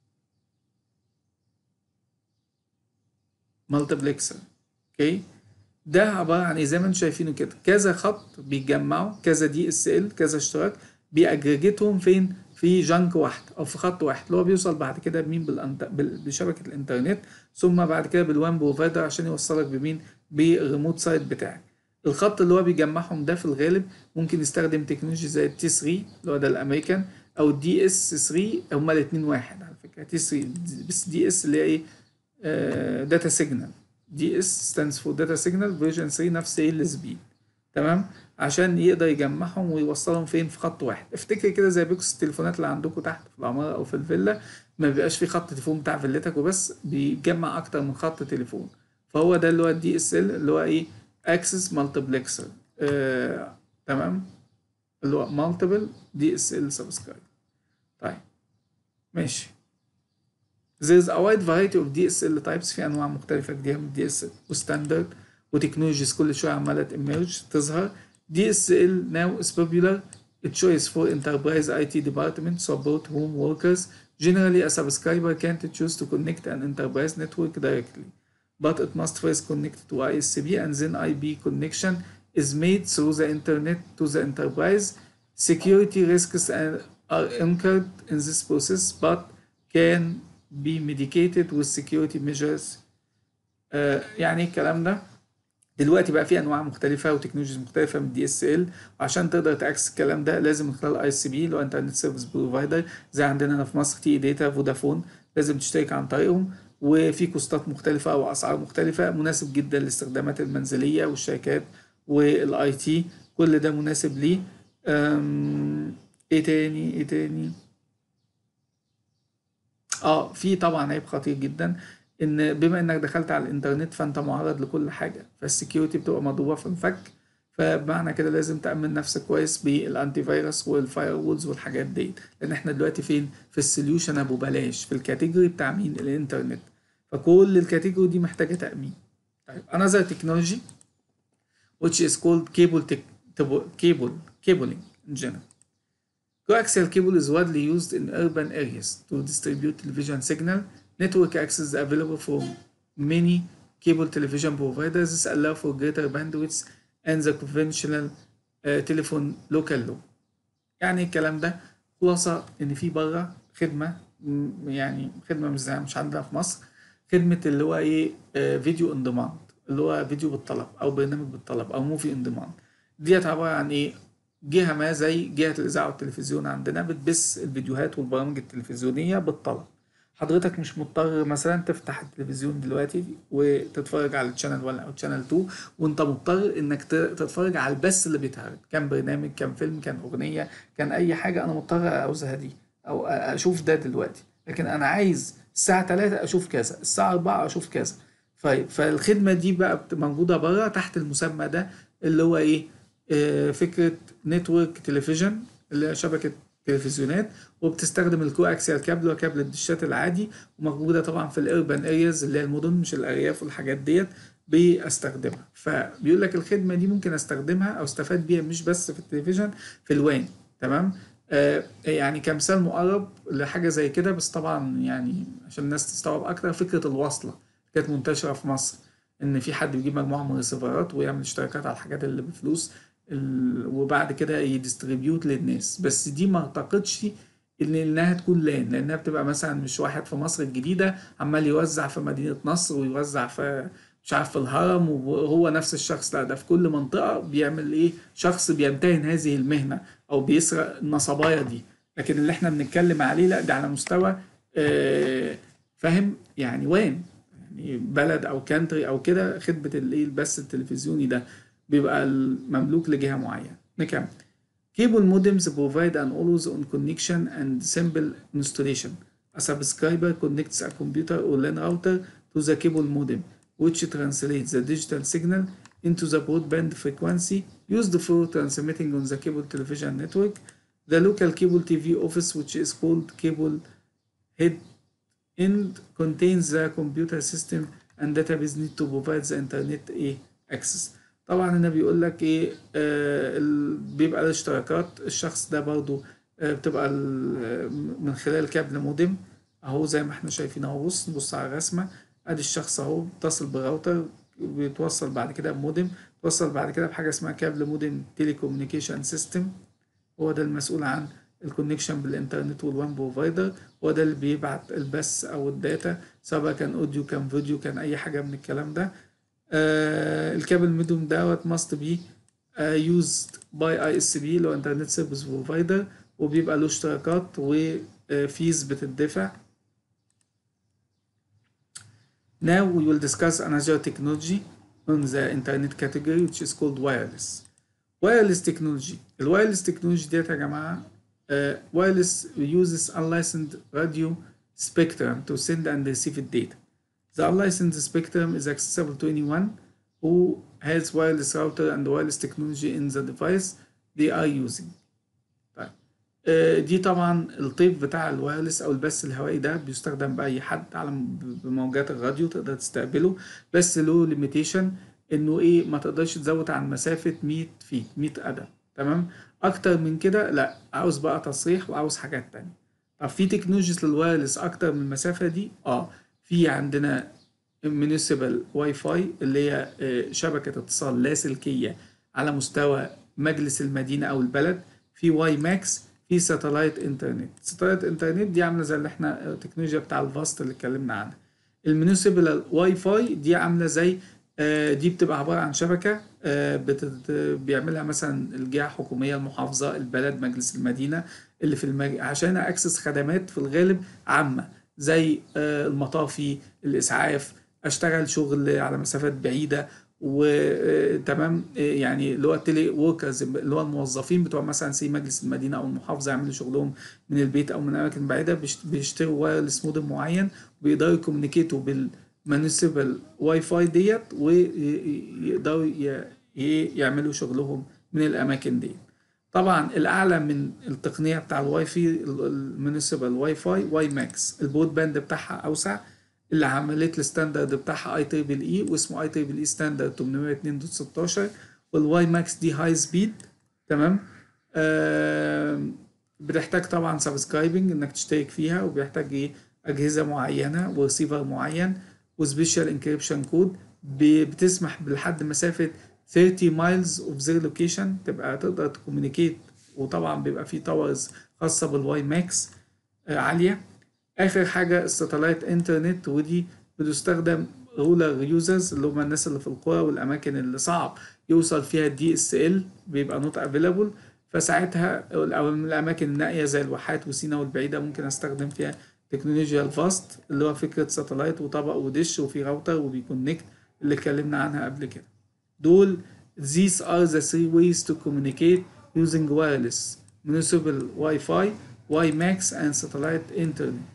مالتيبلكسر اوكي ده عباره عن ايه زي ما انتم شايفينه كده كذا خط بيتجمعوا كذا دي اس ال كذا اشتراك بيأجريجيتهم فين في جانك واحد او في خط واحد اللي هو بيوصل بعد كده بمين بالأنت... بال- بشبكه الانترنت ثم بعد كده بالوان بروفايدر عشان يوصلك بمين بالريموت سايت بتاعك الخط اللي هو بيجمعهم ده في الغالب ممكن يستخدم تكنولوجي زي التي 3 اللي هو ده الامريكان او الدي اس 3 هما الاثنين واحد على فكره تي 3 بس دي اس اللي هي ايه داتا سيجنال دي اس ستاندز فور داتا سيجنال فيرجن 3 نفس ايه السبيد تمام عشان يقدر يجمعهم ويوصلهم فين في خط واحد افتكر كده زي بوكس التليفونات اللي عندكم تحت في العماره او في الفيلا ما بيبقاش في خط تليفون بتاع فيلتك وبس بيجمع اكتر من خط تليفون فهو ده اللي هو الدي اس ال اللي هو ايه اكسس مالتيبلكسر آه، تمام اللي هو مالتيبل دي اس ال سبسكرايب طيب ماشي There is a wide variety of DSL types في أنواع مختلفة كتير من DSL وستاندرد وتكنولوجيز كل شوية عمالة تمرج تظهر DSL now is popular a choice for enterprise IT department support home workers generally a subscriber can't choose to connect an enterprise network directly but it must first connect to ISP and then IP connection is made through the internet to the enterprise security risks are are incurred in this process but can be mitigated with security measures آه يعني إيه الكلام ده دلوقتي بقى في انواع مختلفه وتكنولوجيز مختلفه من الدي اس ال وعشان تقدر تعكس الكلام ده لازم من خلال اي سي بي اللي هو انترنت سيرفيس بروفايدر زي عندنا هنا في مصر تي داتا فودافون لازم تشترك عن طريقهم وفي كوستات مختلفه او اسعار مختلفه مناسب جدا للاستخدامات المنزليه والشركات والاي تي كل ده مناسب ليه أم، ايه تاني ايه تاني اه في طبعا عيب خطير جدا ان بما انك دخلت على الانترنت فانت معرض لكل حاجه فالسكيورتي بتبقى مضروبه في الفك فمعنى كده لازم تأمن نفسك كويس بالانتي فيروس والفاير وولز والحاجات دي لان احنا دلوقتي فين في السوليوشن ابو بلاش في الكاتيجوري بتاع مين الانترنت فكل الكاتيجوري دي محتاجه تأمين طيب another technology which is called cable tech, cable cabling in general Coaxial cable is widely used in urban areas to distribute television signal. Network access is available for many cable television providers. This allow for greater bandwidth and the conventional uh, telephone local low. يعني الكلام ده خلاصة إن في بره خدمة يعني خدمة مش زي مش عندنا في مصر خدمة اللي هو إيه آه فيديو اون ديماند اللي هو فيديو بالطلب أو برنامج بالطلب أو موفي اون ديماند ديت عبارة عن إيه جهة ما زي جهة الإذاعة والتلفزيون عندنا بتبث الفيديوهات والبرامج التلفزيونية بالطلب حضرتك مش مضطر مثلا تفتح التلفزيون دلوقتي وتتفرج على تشانل 1 او تشانل 2 وانت مضطر انك تتفرج على البث اللي بيتعرض كان برنامج كان فيلم كان اغنيه كان اي حاجه انا مضطر اعوزها دي او اشوف ده دلوقتي لكن انا عايز الساعه 3 اشوف كذا الساعه 4 اشوف كذا فالخدمه دي بقى موجوده بره تحت المسمى ده اللي هو ايه آه فكره نتورك تلفزيون اللي هي شبكه تلفزيونات وبتستخدم الكو اكسيال كابل وكابل الدشات العادي وموجوده طبعا في الاربن ارياز اللي هي المدن مش الارياف والحاجات ديت بستخدمها فبيقول لك الخدمه دي ممكن استخدمها او استفاد بيها مش بس في التلفزيون في الوان تمام آه يعني كمثال مقرب لحاجه زي كده بس طبعا يعني عشان الناس تستوعب اكتر فكره الوصله كانت منتشره في مصر ان في حد بيجيب مجموعه من الريسيفرات ويعمل اشتراكات على الحاجات اللي بفلوس وبعد كده يديستريبيوت للناس بس دي ما اعتقدش ان انها تكون لان لانها بتبقى مثلا مش واحد في مصر الجديده عمال يوزع في مدينه نصر ويوزع في مش عارف في الهرم وهو نفس الشخص لا ده في كل منطقه بيعمل ايه شخص بيمتهن هذه المهنه او بيسرق النصبايا دي لكن اللي احنا بنتكلم عليه لا ده على مستوى آه فاهم يعني وين يعني بلد او كانتري او كده خدمه الايه البث التلفزيوني ده بيبقى مملوك لجهة معينة نكمل Cable modems provide an always on connection and simple installation. A subscriber connects a computer or LAN router to the cable modem, which translates the digital signal into the broadband frequency used for transmitting on the cable television network. The local cable TV office, which is called cable head end, contains the computer system and database need to provide the internet access. طبعا هنا بيقول لك ايه آه بيبقى الاشتراكات الشخص ده برضو آه بتبقى من خلال كابل مودم اهو زي ما احنا شايفين اهو بص نبص على الرسمه ادي الشخص اهو بيتصل براوتر بيتوصل بعد كده بمودم بيتوصل بعد كده بحاجه اسمها كابل مودم تيليكوميونيكيشن سيستم هو ده المسؤول عن الكونكشن بالانترنت والوان بروفايدر هو ده اللي بيبعت البث او الداتا سواء كان اوديو كان فيديو كان اي حاجه من الكلام ده آه الكابل ميدوم دوت ماست بي يوزد باي اي اس بي اللي هو انترنت سيرفيس بروفايدر وبيبقى له اشتراكات وفيز بتدفع Now we will discuss another technology on the internet category which is called wireless. Wireless technology. الوايرلس تكنولوجي ديت يا جماعة uh, wireless uses unlicensed radio spectrum to send and receive data. The unlicensed spectrum is accessible to anyone who has wireless router and wireless technology in the device they are using. طيب آه دي طبعا الطيف بتاع الوايرلس او البث الهوائي ده بيستخدم باي حد على بموجات الراديو تقدر تستقبله بس له ليميتيشن انه ايه ما تقدرش تزود عن مسافه 100 فيت 100 قدم تمام اكتر من كده لا عاوز بقى تصريح وعاوز حاجات تانية طب في تكنولوجيز للوايرلس اكتر من المسافه دي اه في عندنا ميونيسيبال واي فاي اللي هي شبكة اتصال لاسلكية على مستوى مجلس المدينة أو البلد في واي ماكس في ساتلايت انترنت ساتلايت انترنت دي عاملة زي اللي احنا التكنولوجيا بتاع الفاست اللي اتكلمنا عنها الميونيسيبال واي فاي دي عاملة زي دي بتبقى عبارة عن شبكة بيعملها مثلا الجهة الحكومية المحافظة البلد مجلس المدينة اللي في المج... عشان اكسس خدمات في الغالب عامة زي المطافي الإسعاف اشتغل شغل على مسافات بعيده وتمام يعني اللي هو التلي وركرز اللي هو الموظفين بتوع مثلا سي مجلس المدينه او المحافظه يعملوا شغلهم من البيت او من اماكن بعيده بيشتروا وايرلس مودم معين وبيقدروا يكومينيكيتوا بالمانيسيبال واي فاي ديت ويقدروا يعملوا شغلهم من الاماكن دي طبعا الاعلى من التقنيه بتاع الواي في المونيسيبال واي فاي واي ماكس البود باند بتاعها اوسع اللي عملت الستاندرد بتاعها اي تريبل اي واسمه اي تريبل اي ستاندرد 802.16 والواي ماكس دي هاي سبيد تمام آه بتحتاج طبعا سبسكرايبنج انك تشترك فيها وبيحتاج ايه اجهزه معينه ورسيفر معين وسبيشال انكريبشن كود بتسمح لحد مسافه 30 مايلز اوف زير لوكيشن تبقى تقدر تكومينيكيت وطبعا بيبقى في تاورز خاصه بالواي ماكس آه عاليه اخر حاجه الساتلايت انترنت ودي بتستخدم رولر يوزرز اللي هم الناس اللي في القرى والاماكن اللي صعب يوصل فيها الدي اس ال بيبقى نوت افيلابل فساعتها او من الاماكن النائيه زي الواحات وسينا والبعيده ممكن استخدم فيها تكنولوجيا الفاست اللي هو فكره ساتلايت وطبق ودش وفي راوتر وبيكونكت اللي اتكلمنا عنها قبل كده دول these are the three ways to communicate using wireless municipal Wi-Fi, WiMAX and satellite internet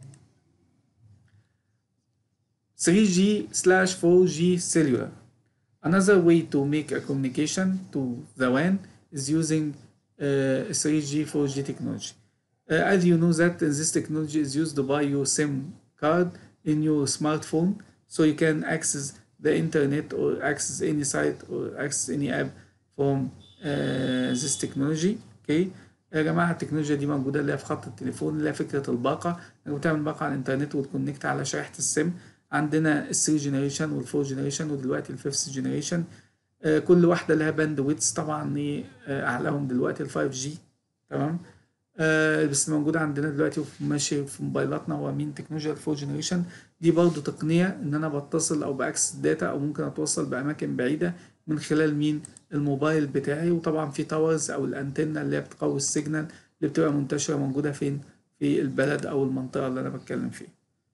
3G slash 4G cellular. Another way to make a communication to the WAN is using uh, 3G 4G technology. Uh, as you know that this technology is used to buy your SIM card in your smartphone so you can access the internet or access any site or access any app from uh, this technology okay يا جماعة التكنولوجيا دي موجودة اللي هي في خط التليفون اللي هي فكرة الباقة انك بتعمل باقة على الانترنت وتكونكت على شريحة السم عندنا ال 3 جنريشن وال 4 جنريشن ودلوقتي ال 5 جنريشن آه كل واحدة لها باند ويتس طبعا ايه آه اعلاهم دلوقتي ال 5 جي تمام آه بس موجودة عندنا دلوقتي وماشي في موبايلاتنا هو مين تكنولوجيا ال 4 جنريشن دي برضه تقنية ان انا بتصل او باكسس داتا او ممكن اتوصل باماكن بعيدة من خلال مين الموبايل بتاعي وطبعا في تاورز او الانتنة اللي هي بتقوي السيجنال اللي بتبقى منتشرة موجودة فين في البلد او المنطقة اللي انا بتكلم فيها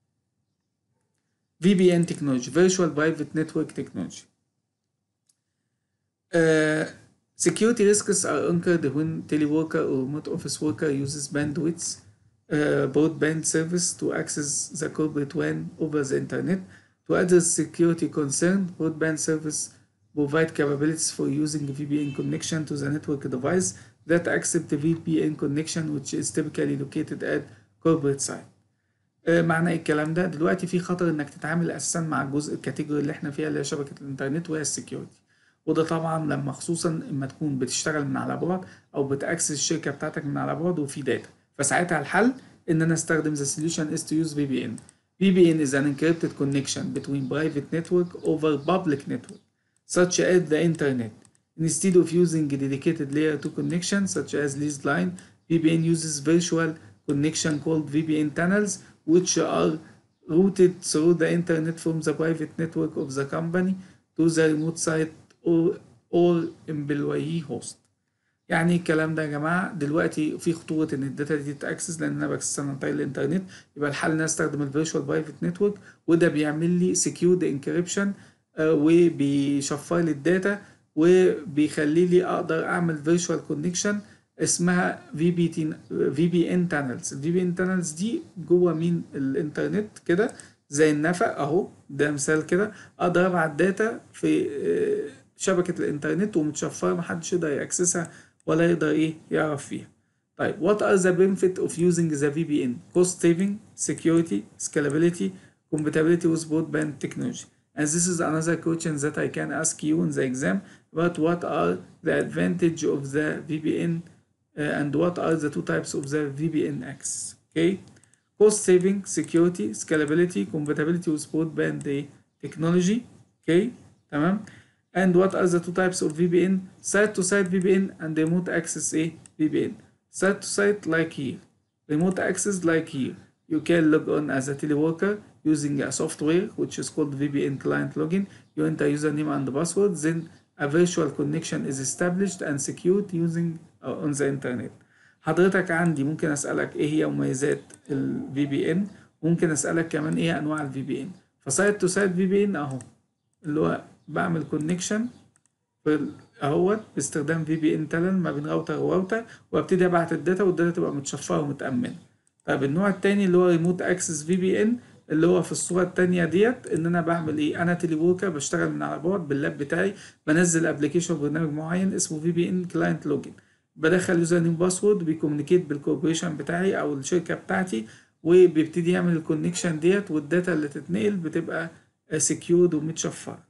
VPN technology Virtual Private Network Technology uh, Security risks are incurred when teleworker or remote office worker uses bandwidth uh, broadband service to access the corporate WAN over the internet. To address security concern, broadband service provide capabilities for using VPN connection to the network device that accept the VPN connection which is typically located at corporate site. آه معنى الكلام ده دلوقتي في خطر انك تتعامل اساسا مع الجزء الكاتيجوري اللي احنا فيها اللي هي شبكه الانترنت وهي السكيورتي وده طبعا لما خصوصا اما تكون بتشتغل من على بعد او بتاكسس الشركه بتاعتك من على بعد وفي داتا فساعتها الحل ان انا استخدم the solution is to use VPN VPN is an encrypted connection between private network over public network such as the internet instead of using a dedicated layer 2 connection such as leased line VPN uses virtual connection called VPN tunnels which are routed through the internet from the private network of the company to the remote site or, or employee host يعني الكلام ده يا جماعه دلوقتي في خطوره ان الداتا دي تتاكسس لان انا بكسس عن طريق الانترنت يبقى الحل ان انا استخدم الفيرتشوال برايفت نتورك وده بيعمل لي سكيورد انكريبشن وبيشفر لي الداتا وبيخلي لي اقدر اعمل فيرتشوال كونكشن اسمها في بي تي في بي ان تانلز الفي بي ان تانلز دي جوه مين الانترنت كده زي النفق اهو ده مثال كده اقدر ابعت داتا في شبكه الانترنت ومتشفره محدش يقدر ياكسسها ولا يقدر ايه يعرف فيها طيب what are the benefit of using the VPN cost saving security scalability compatibility with broadband technology and this is another question that I can ask you in the exam about what are the advantage of the VPN uh, and what are the two types of the VPN access okay cost saving security scalability compatibility with broadband technology okay تمام and what are the two types of VPN site to site VPN and remote access a VPN site to site like here remote access like here you can log on as a teleworker using a software which is called VPN client login you enter username and password then a virtual connection is established and secured using uh, on the internet حضرتك عندي ممكن اسالك ايه هي مميزات ال VPN ممكن اسالك كمان ايه انواع ال VPN فسايت تو سايت VPN اهو اللي هو بعمل كونكشن اهوت باستخدام في بي ان تانل ما بين راوتر وراوتر وابتدي ابعت الداتا والداتا تبقى متشفره ومتامنه طيب النوع التاني اللي هو ريموت اكسس في بي ان اللي هو في الصوره الثانيه ديت ان انا بعمل ايه انا تيلي وركر بشتغل من على بعد باللاب بتاعي بنزل ابلكيشن برنامج معين اسمه في بي ان كلاينت لوجن بدخل يوزر نيم باسورد بيكومينيكيت بالكوربريشن بتاعي او الشركه بتاعتي وبيبتدي يعمل الكونكشن ديت والداتا اللي تتنقل بتبقى سكيورد ومتشفره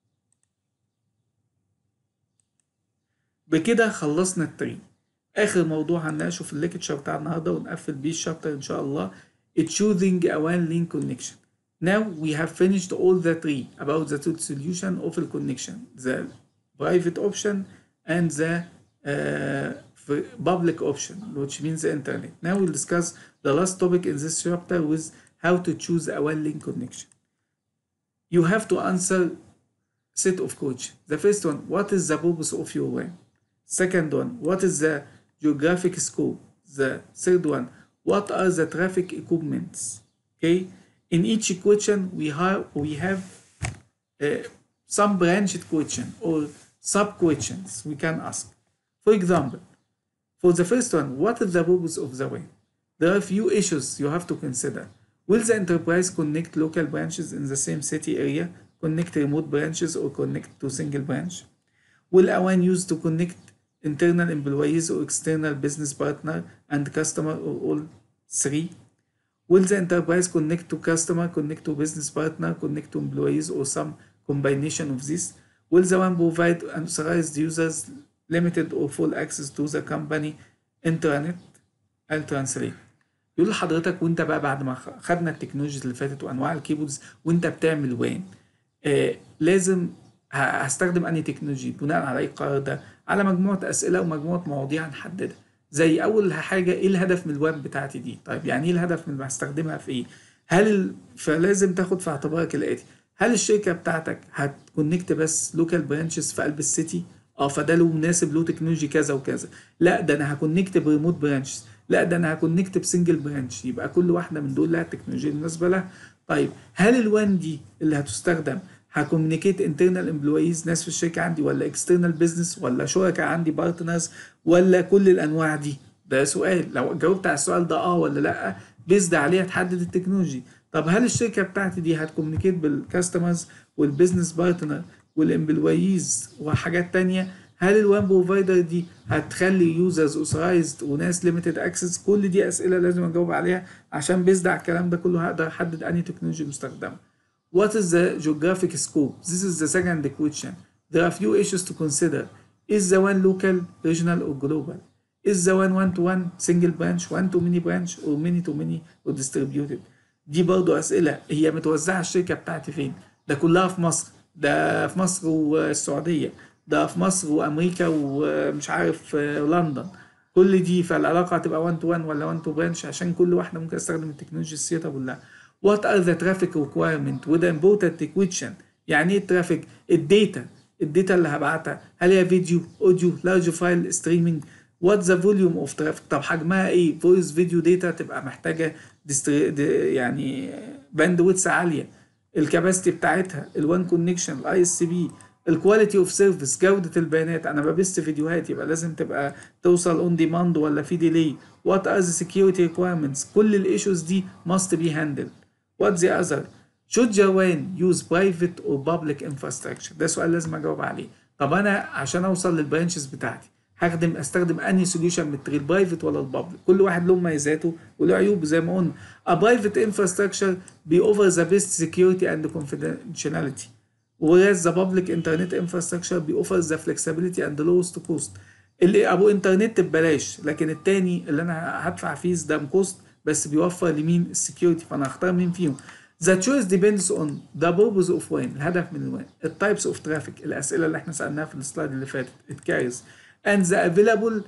بكده خلصنا التري اخر موضوع هنناقشه في الليكتشر بتاع النهارده ونقفل بيه الشابتر ان شاء الله choosing a one link connection now we have finished all the three about the two solution of the connection the private option and the uh, public option which means the internet now we'll discuss the last topic in this chapter with how to choose a one link connection you have to answer set of questions the first one what is the purpose of your WAN second one what is the geographic scope the third one what are the traffic equipments okay in each question we have we have uh, some branched question or sub questions we can ask for example for the first one what is the purpose of the WAN there are few issues you have to consider will the enterprise connect local branches in the same city area connect remote branches or connect to single branch will a WAN used to connect internal employees or external business partner and customer or all three? Will the enterprise connect to customer, connect to business partner, connect to employees or some combination of this? Will the one provide unauthorized users limited or full access to the company intranet? I'll translate. يقول لحضرتك وانت بقى بعد ما خدنا التكنولوجيز اللي فاتت وانواع الكيبلز وانت بتعمل وين آه لازم هستخدم انهي تكنولوجي بناء على اي قرار ده على مجموعه اسئله ومجموعه مواضيع هنحددها زي اول حاجه ايه الهدف من الويب بتاعتي دي طيب يعني ايه الهدف من هستخدمها في ايه هل ال... فلازم تاخد في اعتبارك الاتي هل الشركه بتاعتك هتكونكت بس لوكال برانشز في قلب السيتي اه فده له مناسب له تكنولوجي كذا وكذا لا ده انا هكونكت بريموت برانشز لا ده انا هكونكت بسنجل برانش يبقى كل واحده من دول لها التكنولوجيا المناسبه لها طيب هل الوان دي اللي هتستخدم هكومينيكيت انترنال امبلويز ناس في الشركه عندي ولا اكسترنال بزنس ولا شركاء عندي بارتنرز ولا كل الانواع دي ده سؤال لو جاوبت على السؤال ده اه ولا لا بيزد عليه هتحدد التكنولوجي طب هل الشركه بتاعتي دي هتكومينيكيت بالكاستمرز والبزنس بارتنر والامبلويز وحاجات تانية هل الوان بروفايدر دي هتخلي يوزرز اوثرايزد وناس ليميتد اكسس كل دي اسئله لازم اجاوب عليها عشان بيزد على الكلام ده كله هقدر احدد انهي تكنولوجي مستخدمه What is the geographic scope? This is the second question. There are few issues to consider. Is the one local, regional, or global? Is the one one-to-one, single branch, one-to-many branch, or many-to-many, or distributed? دي برضو أسئلة هي متوزعة الشركة بتاعتي فين؟ ده كلها في مصر، ده في مصر والسعودية، ده في مصر وأمريكا ومش عارف لندن. كل دي فالعلاقة هتبقى one to one ولا one to branch عشان كل واحدة ممكن استخدم التكنولوجيا السيطة كلها. What are the traffic requirement وده important question يعني ايه الترافيك الداتا الداتا اللي هبعتها هل هي فيديو اوديو لارج فايل ستريمينج وات ذا فوليوم اوف ترافيك طب حجمها ايه فويس فيديو داتا تبقى محتاجه ديستري دي يعني باند ويتس عاليه الكباستي بتاعتها الوان كونكشن الاي اس بي الكواليتي اوف سيرفيس جوده البيانات انا ببث فيديوهات يبقى لازم تبقى توصل اون ديماند ولا في ديلي وات ار ذا سكيورتي ريكويرمنتس كل الايشوز دي must be handled What the other? Should Jawan use private or public infrastructure؟ ده سؤال لازم اجاوب عليه. طب انا عشان اوصل للبرانشز بتاعتي هخدم استخدم انهي سوليوشن من التري البرايفت ولا البابليك؟ كل واحد له مميزاته وله عيوب زي ما قلنا. A private infrastructure be over the best security and confidentiality. Whereas the public internet infrastructure be offers the flexibility and the lowest cost. اللي ابو انترنت ببلاش لكن التاني اللي انا هدفع فيه ده كوست بس بيوفر لمين السكيورتي فانا هختار مين فيهم The choice depends on the purpose of when الهدف من الوين التايبس اوف ترافيك الاسئله اللي احنا سالناها في السلايد اللي فاتت it carries and the available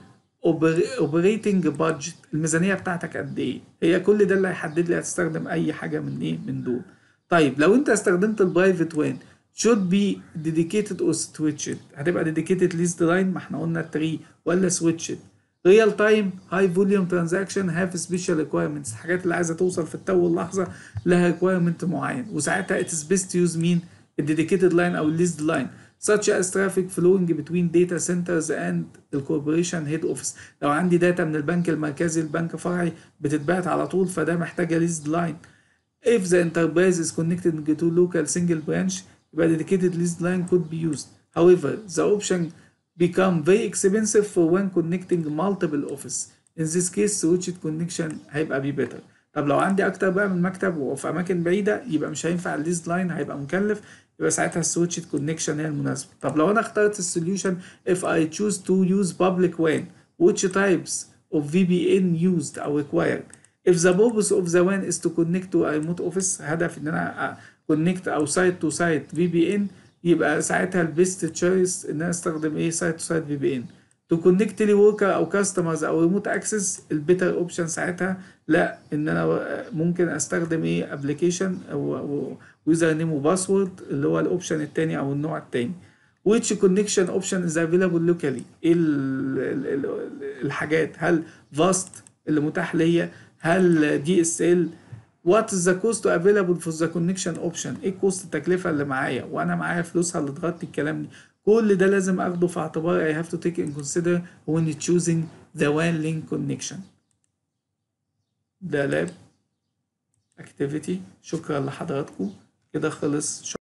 operating budget الميزانيه بتاعتك قد ايه هي كل ده اللي هيحدد لي هتستخدم اي حاجه من ايه من دول طيب لو انت استخدمت البرايفت وين should be dedicated or switched هتبقى dedicated list line ما احنا قلنا 3 ولا switched ريال تايم هاي فوليوم ترانزاكشن هاف سبيشال ريكويرمنتس الحاجات اللي عايزه توصل في التو واللحظه لها ريكويرمنت معين وساعتها اتس بيست يوز مين الديديكيتد لاين او الليست لاين such as traffic flowing between data centers and the corporation head office لو عندي داتا من البنك المركزي للبنك فرعي بتتبعت على طول فده محتاجه ليست لاين if the enterprise is connected to local single branch يبقى dedicated list line could be used however the option become very expensive for when connecting multiple office in this case switched connection هيبقى be better طب لو عندي اكتر بقى من مكتب وفي اماكن بعيده يبقى مش هينفع الليست لاين هيبقى مكلف يبقى ساعتها السويتشد كونكشن هي المناسبه طب لو انا اخترت السوليوشن if I choose to use public WAN which types of VPN used or required if the purpose of the WAN is to connect to a remote office هدف ان انا connect او site to site VPN يبقى ساعتها البيست تشويس ان انا استخدم ايه سايت تو سايت في بي ان تو كونكت لي وركر او كاستمرز او ريموت اكسس البيتر اوبشن ساعتها لا ان انا ممكن استخدم ايه ابلكيشن او يوزر نيم وباسورد اللي هو الاوبشن التاني او النوع التاني which connection option is available locally ايه ال- ال- ال- الحاجات هل فاست اللي متاح ليا هل دي اس ال what is the cost available for the connection option ايه الكوست التكلفه اللي معايا وانا معايا فلوسها اللي تغطي الكلام ده كل ده لازم اخده في اعتبار I have to take in consider when choosing the WAN link connection ده لاب activity شكرا لحضراتكم كده خلص